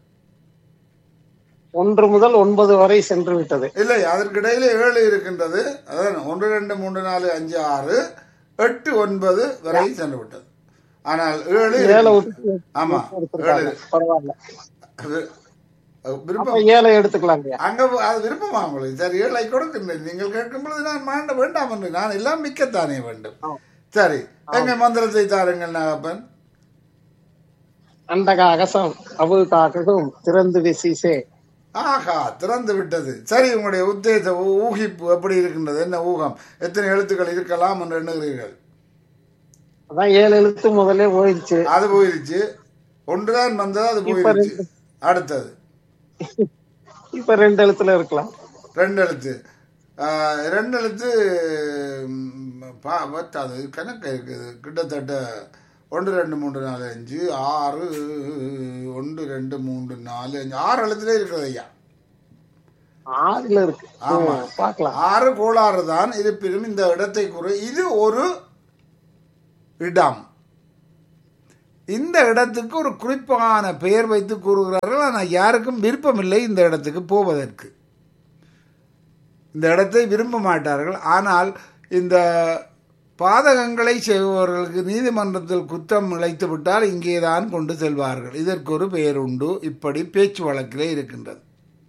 ஒன்று முதல் ஒன்பது வரை சென்று விட்டது இல்லை அதற்கிடையில ஏழு இருக்கின்றது அதான் ஒன்று ரெண்டு மூன்று நாலு அஞ்சு ஆறு எட்டு ஒன்பது வரை சென்று விட்டது ஆனால் ஏழு ஏழை இருக்கின்றது. விட்டு ஆமா ஏழு எடுத்துருக்காங்க பரவாயில்ல வி- அப்ப விருப்பம் ஏழை எடுத்துக்கலாம் ஐயா அங்க போ- அது விருப்பமா உங்களுக்கு சரி ஏழை கொடுக்கின்றேன் நீங்கள் கேட்கும் பொழுது நான் மாண்ட வேண்டாம் என்று நான் எல்லாம் மிக்கத்தானே வேண்டும் சரி எங்க மந்திரத்தை தாருங்கள் நாகப்பன் அண்டக அகசம் அபு காக்கும் திறந்து விசிசே ஆஹா திறந்து விட்டது சரி உங்களுடைய உத்தேச ஊ- ஊகிப்பு எப்படி இருக்கின்றது என்ன ஊகம் எத்தனை எழுத்துக்கள் இருக்கலாம் என்று எண்ணுகிறீர்கள் அதான் ஏழு எழுத்து முதல்ல போயிடுச்சு அது போயிருச்சு ஒன்றுதான் வந்தது அது போயிருச்சு அடுத்தது இப்ப ரெண்டு எழுத்துல இருக்கலாம் ரெண்டு எழுத்து ஆஹ், ரெண்டு எழுத்து ம், பா பத்தாது கணக்கு இருக்குது கிட்டத்தட்ட ஒன்று ரெண்டு மூன்று நாலு அஞ்சு ஆறு ஒன்று ரெண்டு மூன்று நாலு அஞ்சு ஆறு எழுத்துல இருக்கிறது ஐயா ஆறுல இருக்கு ஆமா. ம், பார்க்கலாம் ஆறு கோளாறு தான் இருப்பினும் இந்த இடத்தை கூறு இது ஒரு இடம் இந்த இடத்துக்கு ஒரு குறிப்பான பெயர் வைத்து கூறுகிறார்கள் ஆனால் யாருக்கும் விருப்பமில்லை இந்த இடத்துக்கு போவதற்கு இந்த இடத்தை விரும்ப மாட்டார்கள் ஆனால் இந்த பாதகங்களை செய்பவர்களுக்கு நீதிமன்றத்தில் குற்றம் இழைத்து விட்டால் இங்கேதான் கொண்டு செல்வார்கள் இதற்கு ஒரு பெயர் உண்டு இப்படி பேச்சு வழக்கிலே இருக்கின்றது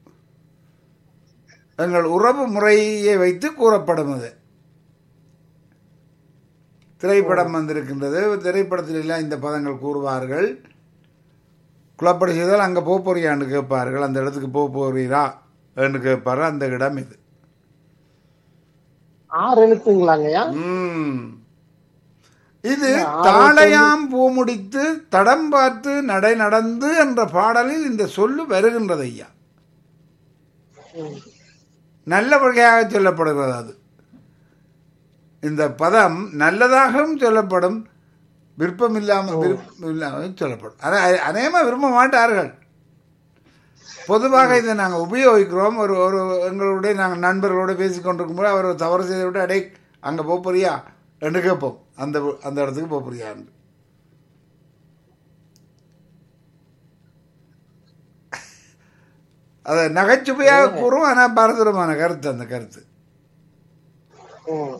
எங்கள் உறவு முறையை வைத்து கூறப்படும் அது திரைப்படம் வந்திருக்கின்றது திரைப்படத்தில் எல்லாம் இந்த பதங்கள் கூறுவார்கள் குழப்படி செய்தால் அங்கே போக போறியான்னு கேட்பார்கள் அந்த இடத்துக்கு போக போறீரா என்று கேட்பாரு அந்த இடம் இது ஆறு எழுத்துங்களாங்கய்யா ம். இது தாளையாம் பூ முடித்து தடம் பார்த்து நடை நடந்து என்ற பாடலில் இந்த சொல்லு வருகின்றது ஐயா ம். நல்ல வகையாக சொல்லப்படுகிறது அது இந்த பதம் நல்லதாகவும் சொல்லப்படும் விருப்பம் இல்லாமல் விருப்பம் இல்லாமல் சொல்லப்படும் ஆனால் அநேகமாக விரும்ப மாட்டார்கள் பொதுவாக இதை நாங்கள் உபயோகிக்கிறோம் ஒரு ஒரு எங்களுடைய நாங்கள் நண்பர்களோடு பேசி கொண்டிருக்கும்போது அவர் ஒரு தவறு செய்து விட்டு அடே அங்கே போறியா என்று கேட்போம் அந்த அந்த இடத்துக்கு போறியான்னு அதை நகைச்சுவையாக கூறும் ஆனால் பரதுரமான கருத்து அந்த கருத்து ம்.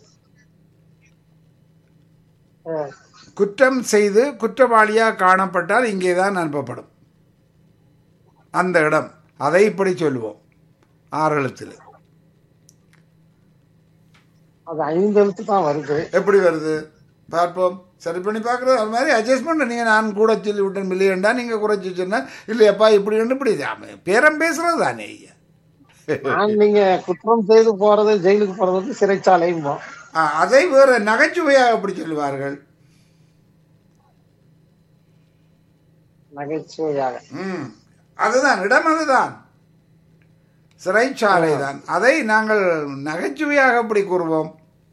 ம். குற்றம் செய்து குற்றவாளியாக காணப்பட்டால் இங்கே தான் அனுப்பப்படும் அந்த இடம் அதை இப்படி சொல்லுவோம் ஆறு எழுத்தில் அது ஐந்து எழுத்து தான் வருது எப்படி வருது பார்ப்போம் சரி பண்ணி பார்க்குறது அது மாதிரி அட்ஜஸ்ட்மெண்ட் நீங்கள் நான் கூட சொல்லி விட்டேன் மில்லியன்டா நீங்கள் குறைச்சி சொன்னா இல்லையப்பா இப்படி ஒன்று இப்படி ஆமா, பேரம் பேசுறது தானே ஐயா நான் நீங்க குற்றம் செய்து போறது ஜெயிலுக்கு போறது வந்து சிறைச்சாலையும் ஆ, அதை வேற நகைச்சுவையாக எப்படி சொல்லுவார்கள் நகைச்சுவையாக ம் அதுதான் இடம் அதுதான் சிறைச்சாலை தான் அதை நாங்கள் நகைச்சுவையாக எப்படி கூறுவோம்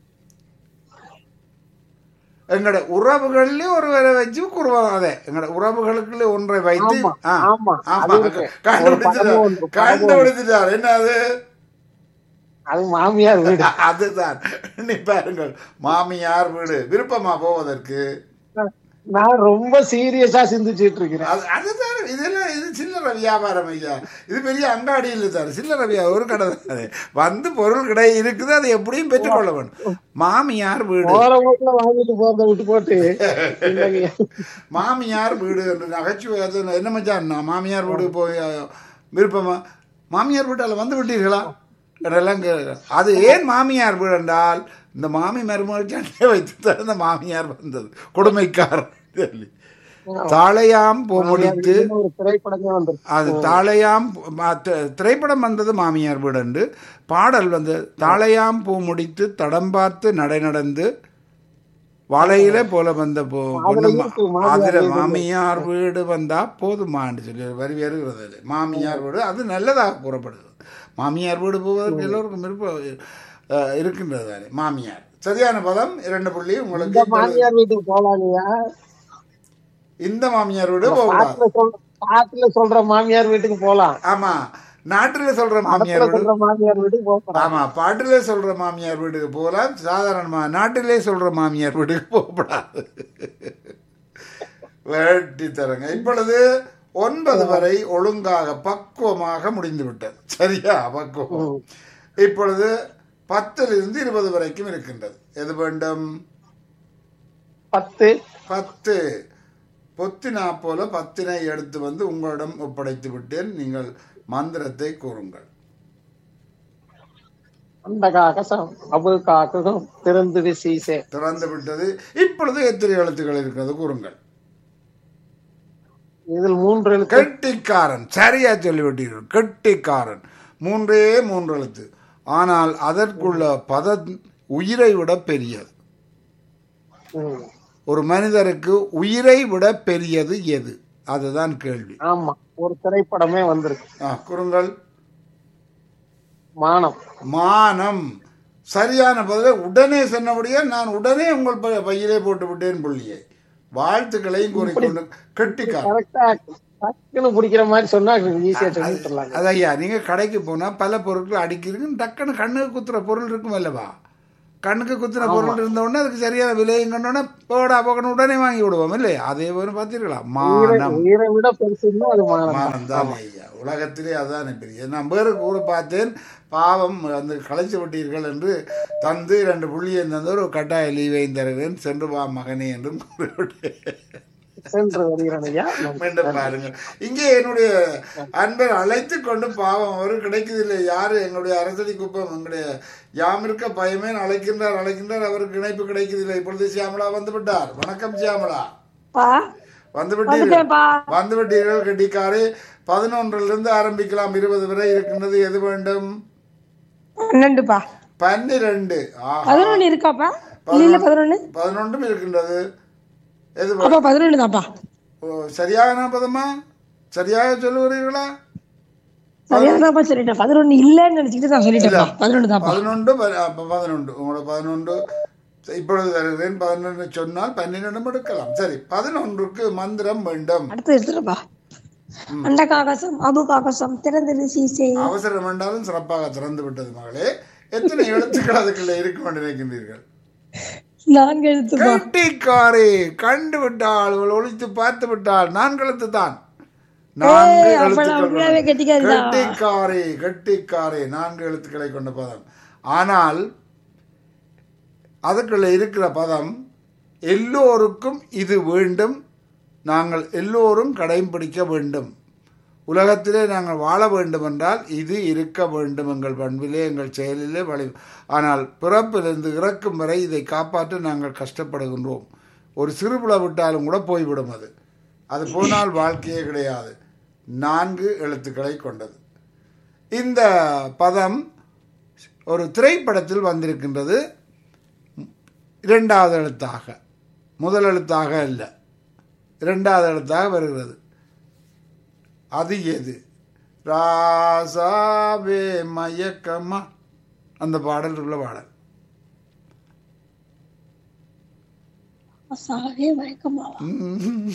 எங்களோட உறவுகளிலே ஒருவரை வச்சு கூறுவோம் அதை எங்களோட உறவுகளுக்குள்ள ஒன்றை வைத்து ஆமா, ஆ, ஆமா, ஆமா. அது இருக்கு. கண்டுபிடிச்சிட்டார் ஒரு படமும் ஒன்று, படமும் கண்டுபிடிச்சிட்டார் என்ன அது அது மாமியார் வீடு அதுதான் நீ பாருங்கள் மாமியார் வீடு விருப்பமா போவதற்கு நான் ரொம்ப சீரியஸா சிந்திச்சிட்டு இருக்கிறேன் அது அதுதான் இதெல்லாம் இது சில்லறை வியாபாரம் ஐயா இது பெரிய அங்காடி இல்லை சார் சில்லறை வியா ஒரு கடை தான் அது. வந்து பொருள் கடை இருக்குது அதை எப்படியும் பெற்றுக்கொள்ள வேண்டும் மாமியார் வீடு போற வீட்டுல வாங்கிட்டு போறத விட்டு போட்டு இல்லைங்க. மாமியார் வீடு என்று நகைச்சுவை அது என்ன மச்சான் நான் மாமியார் வீடு போய் அஹ், விருப்பமா மாமியார் வீட்டால் வந்து விட்டீர்களா என்றெல்லாம் கே- அது ஏன் மாமியார் வீடு என்றால் இந்த மாமி மருமகள் சண்டை வைத்து தான் இந்த மாமியார் வந்தது கொடுமைக்காரன் சொல்லி தாளையாம் பூ முடித்து இதுன்னு ஒரு திரைப்படமே வந்திருக்கு அது தாளையாம் ம- தி- திரைப்படம் வந்தது மாமியார் வீடு என்று பாடல் வந்து தாளையாம் பூ முடித்து தடம் பார்த்து நடை நடந்து வாழையில போல வந்த போ பொண்ணு மா- இருக்கு, மாமியார் அதுல வீடு. மாமியார் வீடு வந்தா போதுமான்னு சொல்லி வரி வருகிறது அது. மாமியார் வீடு அது நல்லதாக கூறப்படுது மாமியார் வீடு போவதற்கு எல்லோருக்கும் விருப்பம் அஹ், இருக்கின்றது தானே மாமியார் சரியான பதம் இரண்டு புள்ளி இந்த உங்களுக்கு மாமியார் வீட்டுக்கு போலாங்கய்யா இந்த மாமியார் வீடு போகலாம் பாட்டுல சொல்ற பாட்டுல சொல்ற மாமியார் வீட்டுக்கு போலாம் ஆமா நாட்டுல சொல்ற மாமியார் படத்துல வீடு சொல்ற மாமியார் வீட்டுக்கு போகலாம் ஆமா பாட்டிலே சொல்ற மாமியார் வீட்டுக்கு போகலாம் சாதாரணமா நாட்டிலே சொல்ற மாமியார் வீட்டுக்கு போகப்படாது வேட்டி தரங்க இப்பொழுது ஒன்பது வரை ஒழுங்காக பக்குவமாக முடிந்து விட்டது சரியா பக்குவம் இப்பொழுது பத்திலிருந்து இருபது வரைக்கும் இருக்கின்றது எது வேண்டும் பத்து பத்து பொத்தினா போல பத்தினை எடுத்து வந்து உங்களிடம் ஒப்படைத்து விட்டேன் நீங்கள் மந்திரத்தை கூறுங்கள் அந்த காக்கசம் அபு காக்கும் திறந்து சீசே திறந்து விட்டது இப்பொழுது எத்தனை எழுத்துக்கள் இருக்கிறது கூறுங்கள் இதில் மூன்று எழுத்து கெட்டிக்காரன் சரியா சொல்லிவிட்டீர்கள் கெட்டிக்காரன் மூன்றே மூன்று எழுத்து ஆனால் அதற்குள்ள பத உயிரை விட பெரியது ம். ஒரு மனிதருக்கு உயிரை விட பெரியது எது அதுதான் கேள்வி ஆமா ஒரு திரைப்படமே வந்திருக்கு ஆ, கூறுங்கள் மானம் மானம் சரியான பதிலை உடனே சொன்னபடியே நான் உடனே உங்கள் பை- பையிலே போட்டு விட்டேன் புள்ளியை வாழ்த்துக்களையும் கூறிக்கொண்டு கெட்டிக்கார் கரெக்டா டக்குன்னு பிடிக்கிற மாதிரி சொன்னா ஈஸியா சொல்லிட்டுலாம் அது ஐயா நீங்க கடைக்கு போனா பல பொருட்கள் அடிக்கிறதுக்கு டக்குன்னு கண்ணுக்கு குத்துற பொருள் இருக்கும் அல்லவா கண்ணுக்கு குத்துற பொருள் இருந்த உடனே அதுக்கு சரியான விலையும் கண்டோடனே போடா போக்கணும் உடனே வாங்கி விடுவோம் இல்லையா அதே போல பார்த்தீர்களா மானம் உயிரை விட பெருசுன்னா அது மானம் மானம் தான் ஐயா உலகத்திலே அதான் பெரிய நான் வேறு கூற பார்த்தேன் பாவம் அந்த களைச்சு விட்டீர்கள் என்று தந்து இரண்டு புள்ளியை தந்து ஒரு கட்டாய லீவை தருவேன் சென்று வா மகனே என்றும் கூறிவிட்டேன் சென்று வருகிறேன் ஐயா மீண்டும் பாருங்க இங்கே என்னுடைய அன்பர் அழைத்து கொண்டு பாவம் அவரு கிடைக்குதில்லை யாரு எங்களுடைய அரசடி குப்பம் எங்களுடைய யாமிருக்க பயமே அழைக்கின்றார் அழைக்கின்றார் அவருக்கு இணைப்பு கிடைக்குதில்லை இப்பொழுது சியாமலா வந்து விட்டார் வணக்கம் சியாமலா பா வந்து விட்டீர்கள் வந்துட்டேன்ப்பா வந்து விட்டீர்கள் கெட்டிக்காரு பதினொன்றுல இருந்து ஆரம்பிக்கலாம் இருபது வரை இருக்கின்றது எது வேண்டும் பன்னெண்டுப்பா பன்னிரண்டு ஆஹா பதினொன்னு இருக்காப்பா இல்ல இல்ல பதினொன்னு பதினொன்றும் இருக்கின்றது எது வ- அப்பா பதினொன்னு தான்ப்பா ஓ, சரியாக பதமா சரியாக சொல்லுகிறீர்களா சரியாதான்ப்பா சொல்லிட்டேன் பதினொன்னு இல்லன்னு நினைச்சுக்கிட்டு நான் சொல்லிட்டேன்ப்பா பதினொன்னு தான்ப்பா பதினொன்று ப- அப்ப பதினொன்று உங்களோட பதினொன்று இப்பொழுது தருகிறேன் பதினொன்று சொன்னால் பன்னிரெண்டும் எடுக்கலாம் சரி பதினொன்றுக்கு மந்திரம் வேண்டும் அடுத்து எடுத்துருப்பா அண்ட காகசம் அபு காகசம் திறந்தது சீசே அவசரம் என்றாலும் சிறப்பாக திறந்து விட்டது மகளே எத்தனை எழுத்துக்கள் அதுக்குள்ள இருக்கும் என்று நினைக்கின்றீர்கள் நான்கு எழுத்துப்பா கெட்டிக்காரே கண்டு விட்டாள் இவள் ஒழித்து பார்த்து விட்டாள் நான்கு எழுத்து தான் நான்கு ஏய், அப்ப நான் எழுத்துக்கள் உண்மையாவே கொண்ட- கெட்டிக்காரிதான். கெட்டிக்காரே கெட்டிக்காரே நான்கு எழுத்துக்களை கொண்ட பதம் ஆனால் அதுக்குள்ள இருக்கிற பதம் எல்லோருக்கும் இது வேண்டும் நாங்கள் எல்லோரும் கடைபிடிக்க வேண்டும் உலகத்திலே நாங்கள் வாழ வேண்டும் என்றால் இது இருக்க வேண்டும் எங்கள் பண்பிலே எங்கள் செயலிலே வழி ஆனால் பிறப்பிலிருந்து இறக்கும் வரை இதை காப்பாற்ற நாங்கள் கஷ்டப்படுகின்றோம் ஒரு சிறுபுல விட்டாலும் கூட போய்விடும் அது அது போனால் வாழ்க்கையே கிடையாது நான்கு எழுத்துக்களை கொண்டது இந்த பதம் ஒரு திரைப்படத்தில் வந்திருக்கின்றது இரண்டாவது எழுத்தாக முதல் எழுத்தாக அல்ல இரண்டாவது எழுத்தாக வருகிறது அது எது ராசாவே மயக்கமா அந்த பாடல் உள்ள பாடல் சாவே மயக்கமாவா உம்.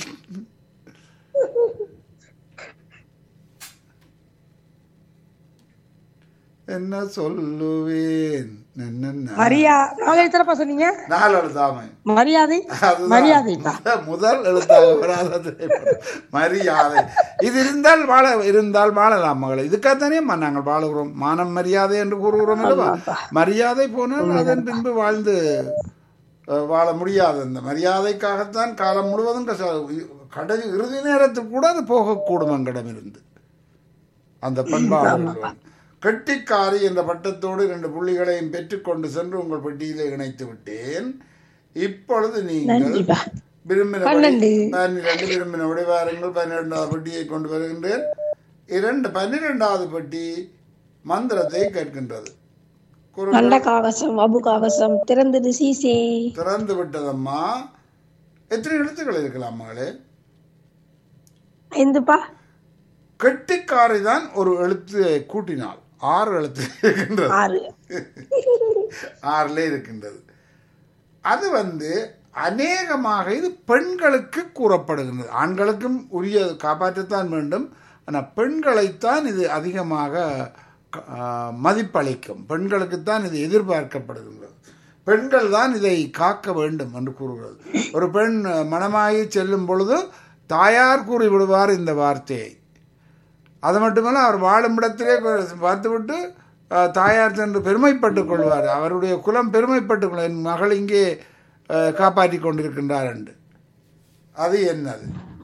என்ன சொல்லுவேன் என்னென்ன மரியா நாலு எழுத்துறப்பா சொன்னீங்க நாலு எழுத்தாமை மரியாதை அதுதான் மரியாதைப்பா முத- முதல் எழுத்தாக வராத திரைப்படம். மரியாதை இது இருந்தால் வாழ இருந்தால் வாழலாம் மகளை இதுக்காகத்தானே ம- நாங்கள் வாழுகிறோம் மானம் மரியாதை என்று கூறுகிறோம் அல்லவா மரியாதை போனால் அதன் பின்பு வாழ்ந்து அஹ், வாழ முடியாது அந்த மரியாதைக்காகத்தான் காலம் முழுவதும் கச- கடை இறுதி நேரத்தில் கூட அது போகக்கூடும் எங்களிடமிருந்து அந்த பண்பாடு கெட்டிக்காரி என்ற பட்டத்தோடு இரண்டு புள்ளிகளையும் பெற்றுக்கொண்டு சென்று உங்கள் பெட்டியிலே இணைத்து விட்டேன் இப்பொழுது நீங்கள் நன்றிப்பா விரும்பின பன்னெண்டு. பன்னிரண்டு விரும்பின வாருங்கள் பன்னிரெண்டாவது பெட்டியை கொண்டு வருகின்றேன் இரண்டு பன்னிரெண்டாவது பெட்டி மந்திரத்தை கேட்கின்றது குரல் அண்ட காகசம் அபு காகசம் திறந்தது சீசே திறந்து விட்டதம்மா எத்தனை எழுத்துக்கள் இருக்கலாம் மகளே ஐந்துப்பா கெட்டிக்காரி தான் ஒரு எழுத்து கூட்டினால் ஆறு எழுத்து இருக்கின்றது ஆறு ஆறுல இருக்கின்றது அது வந்து அநேகமாக இது பெண்களுக்கு கூறப்படுகின்றது ஆண்களுக்கும் உரிய காப்பாற்றத்தான் வேண்டும் ஆனால் பெண்களைத்தான் இது அதிகமாக க- ஆ, மதிப்பளிக்கும் பெண்களுக்குத்தான் இது எதிர்பார்க்கப்படுகின்றது பெண்கள் தான் இதை காக்க வேண்டும் என்று கூறுகிறது ஒரு பெண் மனமாகி செல்லும் பொழுது தாயார் கூறி விடுவார் இந்த வார்த்தையை அது மட்டுமல்ல அவர் வாழும் இடத்திலே பார்த்துவிட்டு அஹ், தாயார் சென்று பெருமைப்பட்டுக் கொள்வார் அவருடைய குலம் பெருமைப்பட்டுக் கொள்வார் என் மகள் இங்கே அஹ், காப்பாற்றிக் கொண்டிருக்கின்றார் என்று அது என்னது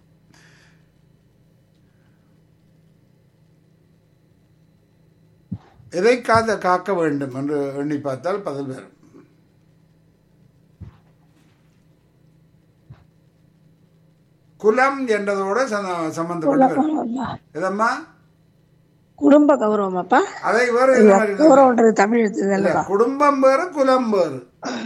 எதை காத்த காக்க வேண்டும் என்று எண்ணி பார்த்தால் பதில் வரும் குலம் என்றதோட சம்ம- சம்பந்தப்பட்டு வரும் கௌரவம்ப்பா. இதம்மா குடும்ப கௌரவமாப்பா அதை வேறு என்ன மாதிரி இருக்கு? கௌரவன்றது தமிழ் எழுத்து இல்ல, அல்லவா குடும்பம் வேறு குலம் வேறு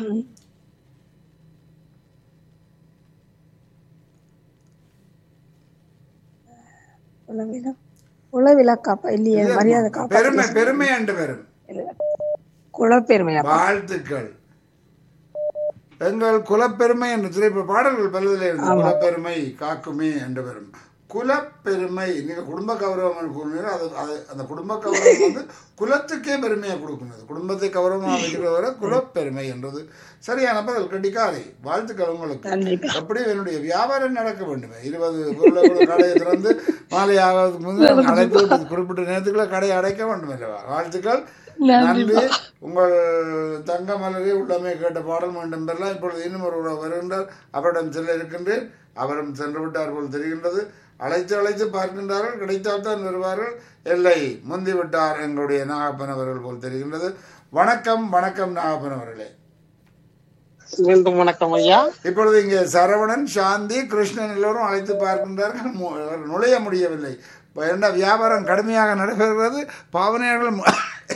உளவிலா உளவிலக்காப்பா இல்லையே மரியாதை காப்பா பெருமை பெருமை என்று பெரும் குலப்பெருமையாப்பா வாழ்த்துக்கள் எங்கள் குலப்பெருமை என்று திரைப்பட பாடல்கள் பலதில் இருந்து குலப்பெருமை காக்குமே என்று வரும் குலப்பெருமை நீங்க குடும்ப கௌரவம் கூறினீங்க அது அது அந்த குடும்ப கௌரவம் வந்து குலத்துக்கே பெருமையை கொடுക്കുന്നത് குடும்பத்தை கௌரவமாக வைக்கிறவரை குலப்பெருமை என்றது சரியான பதில் கண்டிக்காரை வாழ்த்துக்கள் உங்களுக்கு கண்டிப்பா அப்படி என்னுடைய வியாபாரம் நடக்க வேண்டும் இருபது பொருளை கூட கடையை திறந்து மாலை ஆகிறதுக்கு முன்பு அடைத்து விட்டு குறிப்பிட்ட நேரத்துக்குள்ள கடையை அடைக்க வேண்டும் அல்லவா வாழ்த்துக்கள் நன்றி உங்கள் தங்க மலரே உள்ளமே கேட்ட பாடல் மீண்டும் பெறலாம் இப்பொழுது இன்னும் ஒருவர் வருகின்றார் அவரிடம் செல்ல இருக்கின்றேன் அவரும் சென்று விட்டார் போல் தெரிகின்றது அழைத்து அழைத்து பார்க்கின்றார்கள் கிடைத்தால் தான் வருவார்கள் இல்லை முந்தி விட்டார் எங்களுடைய நாகப்பன் அவர்கள் போல் தெரிகின்றது வணக்கம் வணக்கம் நாகப்பன் அவர்களே மீண்டும் வணக்கம் ஐயா இப்பொழுது இங்கே சரவணன் சாந்தி கிருஷ்ணன் எல்லோரும் அழைத்து பார்க்கின்றார்கள் மு- நுழைய முடியவில்லை இப்ப என்ன வியாபாரம் கடுமையாக நடைபெறுகிறது பாவனையாளர்கள் மு-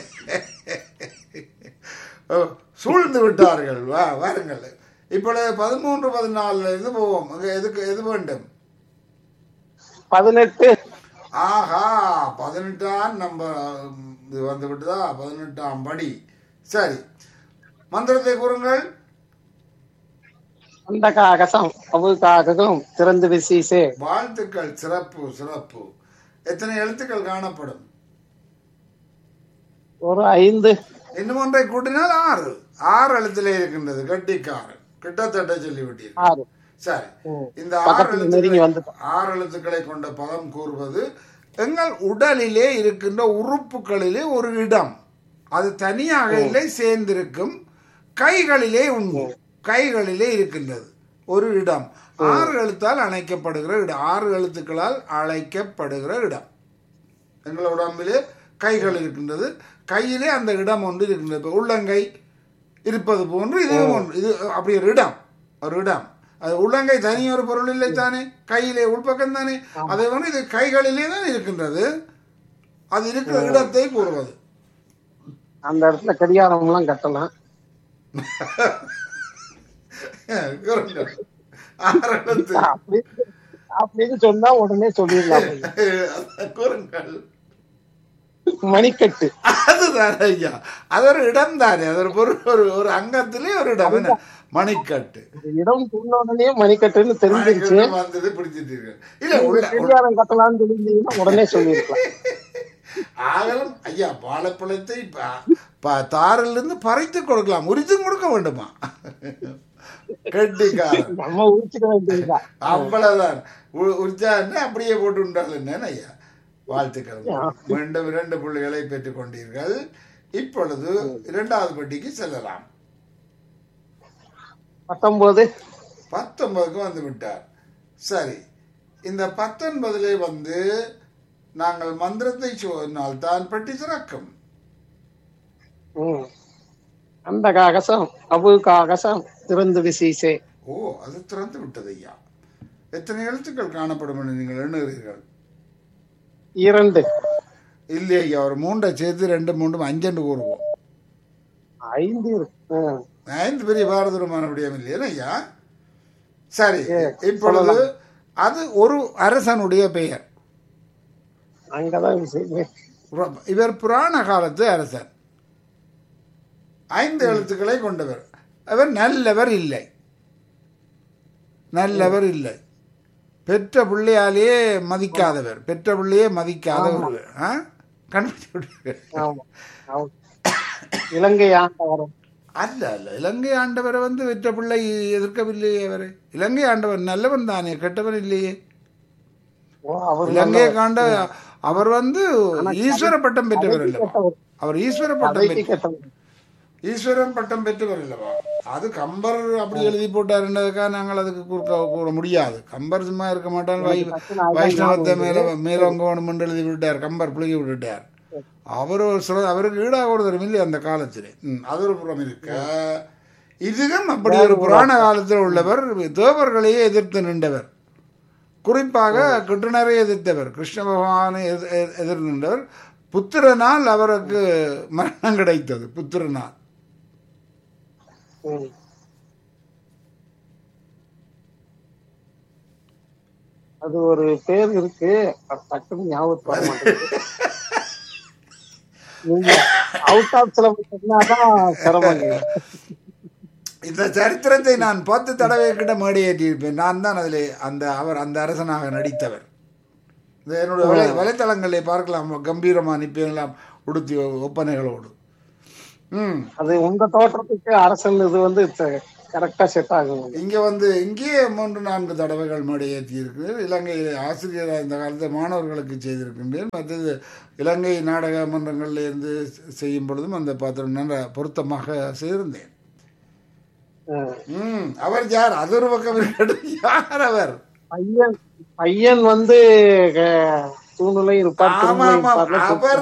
ஓ, சூழ்ந்து விட்டார்கள் வா வாருங்கள் இப்பொழுது பதிமூன்று பதினாலுல இருந்து போவோம் அங்க எதுக்கு எது வேண்டும் பதினெட்டு ஆஹா பதினெட்டாம் நம்ம இது வந்து விட்டுதா பதினெட்டாம் படி சரி மந்திரத்தை கூறுங்கள் அந்த காகசம் அவுகாகவும் திறந்து விசீசே வாழ்த்துக்கள் சிறப்பு சிறப்பு எத்தனை எழுத்துக்கள் காணப்படும் ஒரு ஐந்து இன்னும் ஒன்றை கூட்டினால் ஆறு ஆறு எழுத்திலே இருக்கின்றது கட்டிக்காரன் கிட்டத்தட்ட சொல்லிவிட்டீர்கள் ஆறு சரி ம். இந்த ஆறு பக்கத்துல நெருங்கி எழுத்துக்களை வந்துட்டோம். ஆறு எழுத்துக்களை கொண்ட பதம் கூறுவது எங்கள் உடலிலே இருக்கின்ற உறுப்புகளிலே ஒரு இடம் அது தனியாக இல்லை சேர்ந்திருக்கும் கைகளிலே உண்டு கைகளிலே இருக்கின்றது ஒரு இடம் ஆறு எழுத்தால் அணைக்கப்படுகிற இடம் ஆறு எழுத்துக்களால் அழைக்கப்படுகிற இடம் எங்கள் உடம்பிலே கைகள் இருக்கின்றது கையிலே அந்த இடம் ஒன்று இருக்கின்றது இப்போ உள்ளங்கை இருப்பது போன்று இது ஒன்று இது அப்படி ஒரு இடம் ஒரு இடம் அது உள்ளங்கை தனி ஒரு பொருள் இல்லை தானே கையிலே உள்பக்கம் தானே அதே போன்று இது கைகளிலே தான் இருக்கின்றது அது இருக்கிற இடத்தை கூறுவது அந்த இடத்துல கடிகாரம் எல்லாம் கட்டலாம் கூறுங்கள். ஆறு எழுத்து அப்படி அப்படின்னு சொன்னா உடனே சொல்லிடலாம் கூறுங்கள் மணிக்கட்டு அதுதான் ஐயா அது ஒரு இடம் தானே அது ஒரு பொருள் ஒரு ஒரு அங்கத்திலே ஒரு இடம் என்ன மணிக்கட்டு இந்த இடம் சொன்ன உடனே மணிக்கட்டுன்னு தெரிஞ்சிருச்சு மணிக்கட்டு வந்தது பிடிச்சிட்டீர்கள் இல்ல உள்ள கடிகாரம் கட்டலாம்னு தெரிஞ்சீங்கன்னா உடனே சொல்லிருக்கலாம் ஆகலம் ஐயா வாழைப்பழத்தை ப- ப- தாரிலிருந்து பறித்து கொடுக்கலாம் உரித்து கொடுக்க வேண்டுமா கட்டிக்காரன் நம்ம உரிச்சுக்க வேண்டியதுதான் அவ்வளவுதான் உ- உரிச்சா என்ன அப்படியே போட்டு உண்டால் என்ன ஐயா வாழ்த்துக்கள் மீண்டும் இரண்டு புள்ளிகளை பெற்றுக் கொண்டீர்கள் இப்பொழுது இரண்டாவது பெட்டிக்கு செல்லலாம் பத்தொன்பது பத்தொன்பதுக்கு வந்து விட்டார் சரி இந்த பத்தொன்பதிலே வந்து நாங்கள் மந்திரத்தை சொன்னால் தான் பெட்டி திறக்கும் ம். அந்த காகசம் அபு காகசம் திறந்து விசீசே ஓ அது திறந்து விட்டது ஐயா எத்தனை எழுத்துக்கள் காணப்படும் என்று நீங்கள் எண்ணுகிறீர்கள் இரண்டு இல்லை ஐயா ஒரு மூன்றை சேர்த்து ரெண்டு மூன்று அஞ்செண்டு கூறுவோம் ஐந்து இருக்கு ம். ஐந்து பெரிய பாரதூரமான விடயம் இல்லையா ஐயா சரி இப்பொழுது அது ஒரு அரசனுடைய பெயர் அங்கதான் விசீசே புர- இவர் புராண காலத்து அரசர் ஐந்து எழுத்துக்களை கொண்டவர் அவர் நல்லவர் இல்லை நல்லவர் இல்லை பெற்ற பிள்ளையாலேயே மதிக்காதவர் பெற்ற பிள்ளையே மதிக்காதவர் ஆ? கண்டுபிடிச்சு விட்டீர்கள். ஆமா ஆமா. இலங்கை ஆண்டவரும் அல்ல அல்ல இலங்கை ஆண்டவரை வந்து பெற்ற பிள்ளை எதிர்க்கவில்லையே அவரை இலங்கை ஆண்டவர் நல்லவன் தானே கெட்டவன் இல்லையே ஓ, அவர் இலங்கையை காண்ட அவர் வந்து ஈஸ்வர பட்டம் பெற்றவர் அல்லவா கெட்டவர். அவர் ஈஸ்வர பட்டம் கதைக்கு பெற்ற கெட்டவர் ஈஸ்வரன் பட்டம் பெற்றவர் அல்லவா அது கம்பர் அப்படி எழுதி போட்டாருன்றதுக்காக நாங்கள் அதுக்கு கூற கூற முடியாது கம்பர் சும்மா இருக்க மாட்டான் வை வைஷ்ணவத்தை மேல மேலோங்க வேணும் என்று எழுதி விட்டார் கம்பர் புழுகி விட்டுட்டார் அவர் ஒரு சில- அவருக்கு ஈடாக ஒருத்தரும் இல்லை அந்த காலத்தில் ம், அது ஒரு புறம் இருக்க இதுவும் அப்படி ஒரு புராண காலத்தில் உள்ளவர் தேவர்களையே எதிர்த்து நின்றவர் குறிப்பாக கிருஷ்ணரை எதிர்த்தவர் கிருஷ்ண பகவானை எதிர்- எதிர்- எதிர் நின்றவர் புத்திரனால் அவருக்கு மரணம் கிடைத்தது புத்திரனால் ம். அது ஒரு பேர் இருக்கு அது டக்குன்னு ஞாபகத்துக்கு வர மாட்டேங்குது நீங்க அவுட் ஆஃப் சிலபஸ் சொன்னாதான் சிரமம் இந்த சரித்திரத்தை நான் பத்து தடவை கிட்ட மேடையேற்றியிருப்பேன் நான் தான் அதில் அந்த அவர் அந்த அரசனாக நடித்தவர் இது என்னுடைய வலை வலைத்தளங்களில் பார்க்கலாம் கம்பீரமாக நிற்பீங்களாம் உடுத்தி ஒப்பனைகளோடு ம் அது உங்க தோற்றத்துக்கு அரசன் இது வந்து கரெக்டா செட் ஆகும் இங்கே வந்து இங்கேயே மூன்று நான்கு தடவைகள் மேடையேற்றி இருக்கிறேன் இலங்கையில் ஆசிரியராக இந்த காலத்தில் மாணவர்களுக்கு செய்திருக்கின்றேன் மற்றது இலங்கை நாடக மன்றங்களில் இருந்து செய்யும் பொழுதும் அந்த பாத்திரம் நல்ல பொருத்தமாக செய்திருந்தேன் அஹ், ம் அவர் யார் அது ஒரு பக்கம் இருக்கட்டும் யார் அவர் பையன் பையன் வந்து அஹ், தூணுலை இருப்பார் ஆமா திருமுலை ஆமா இருப்பார்ல அவர்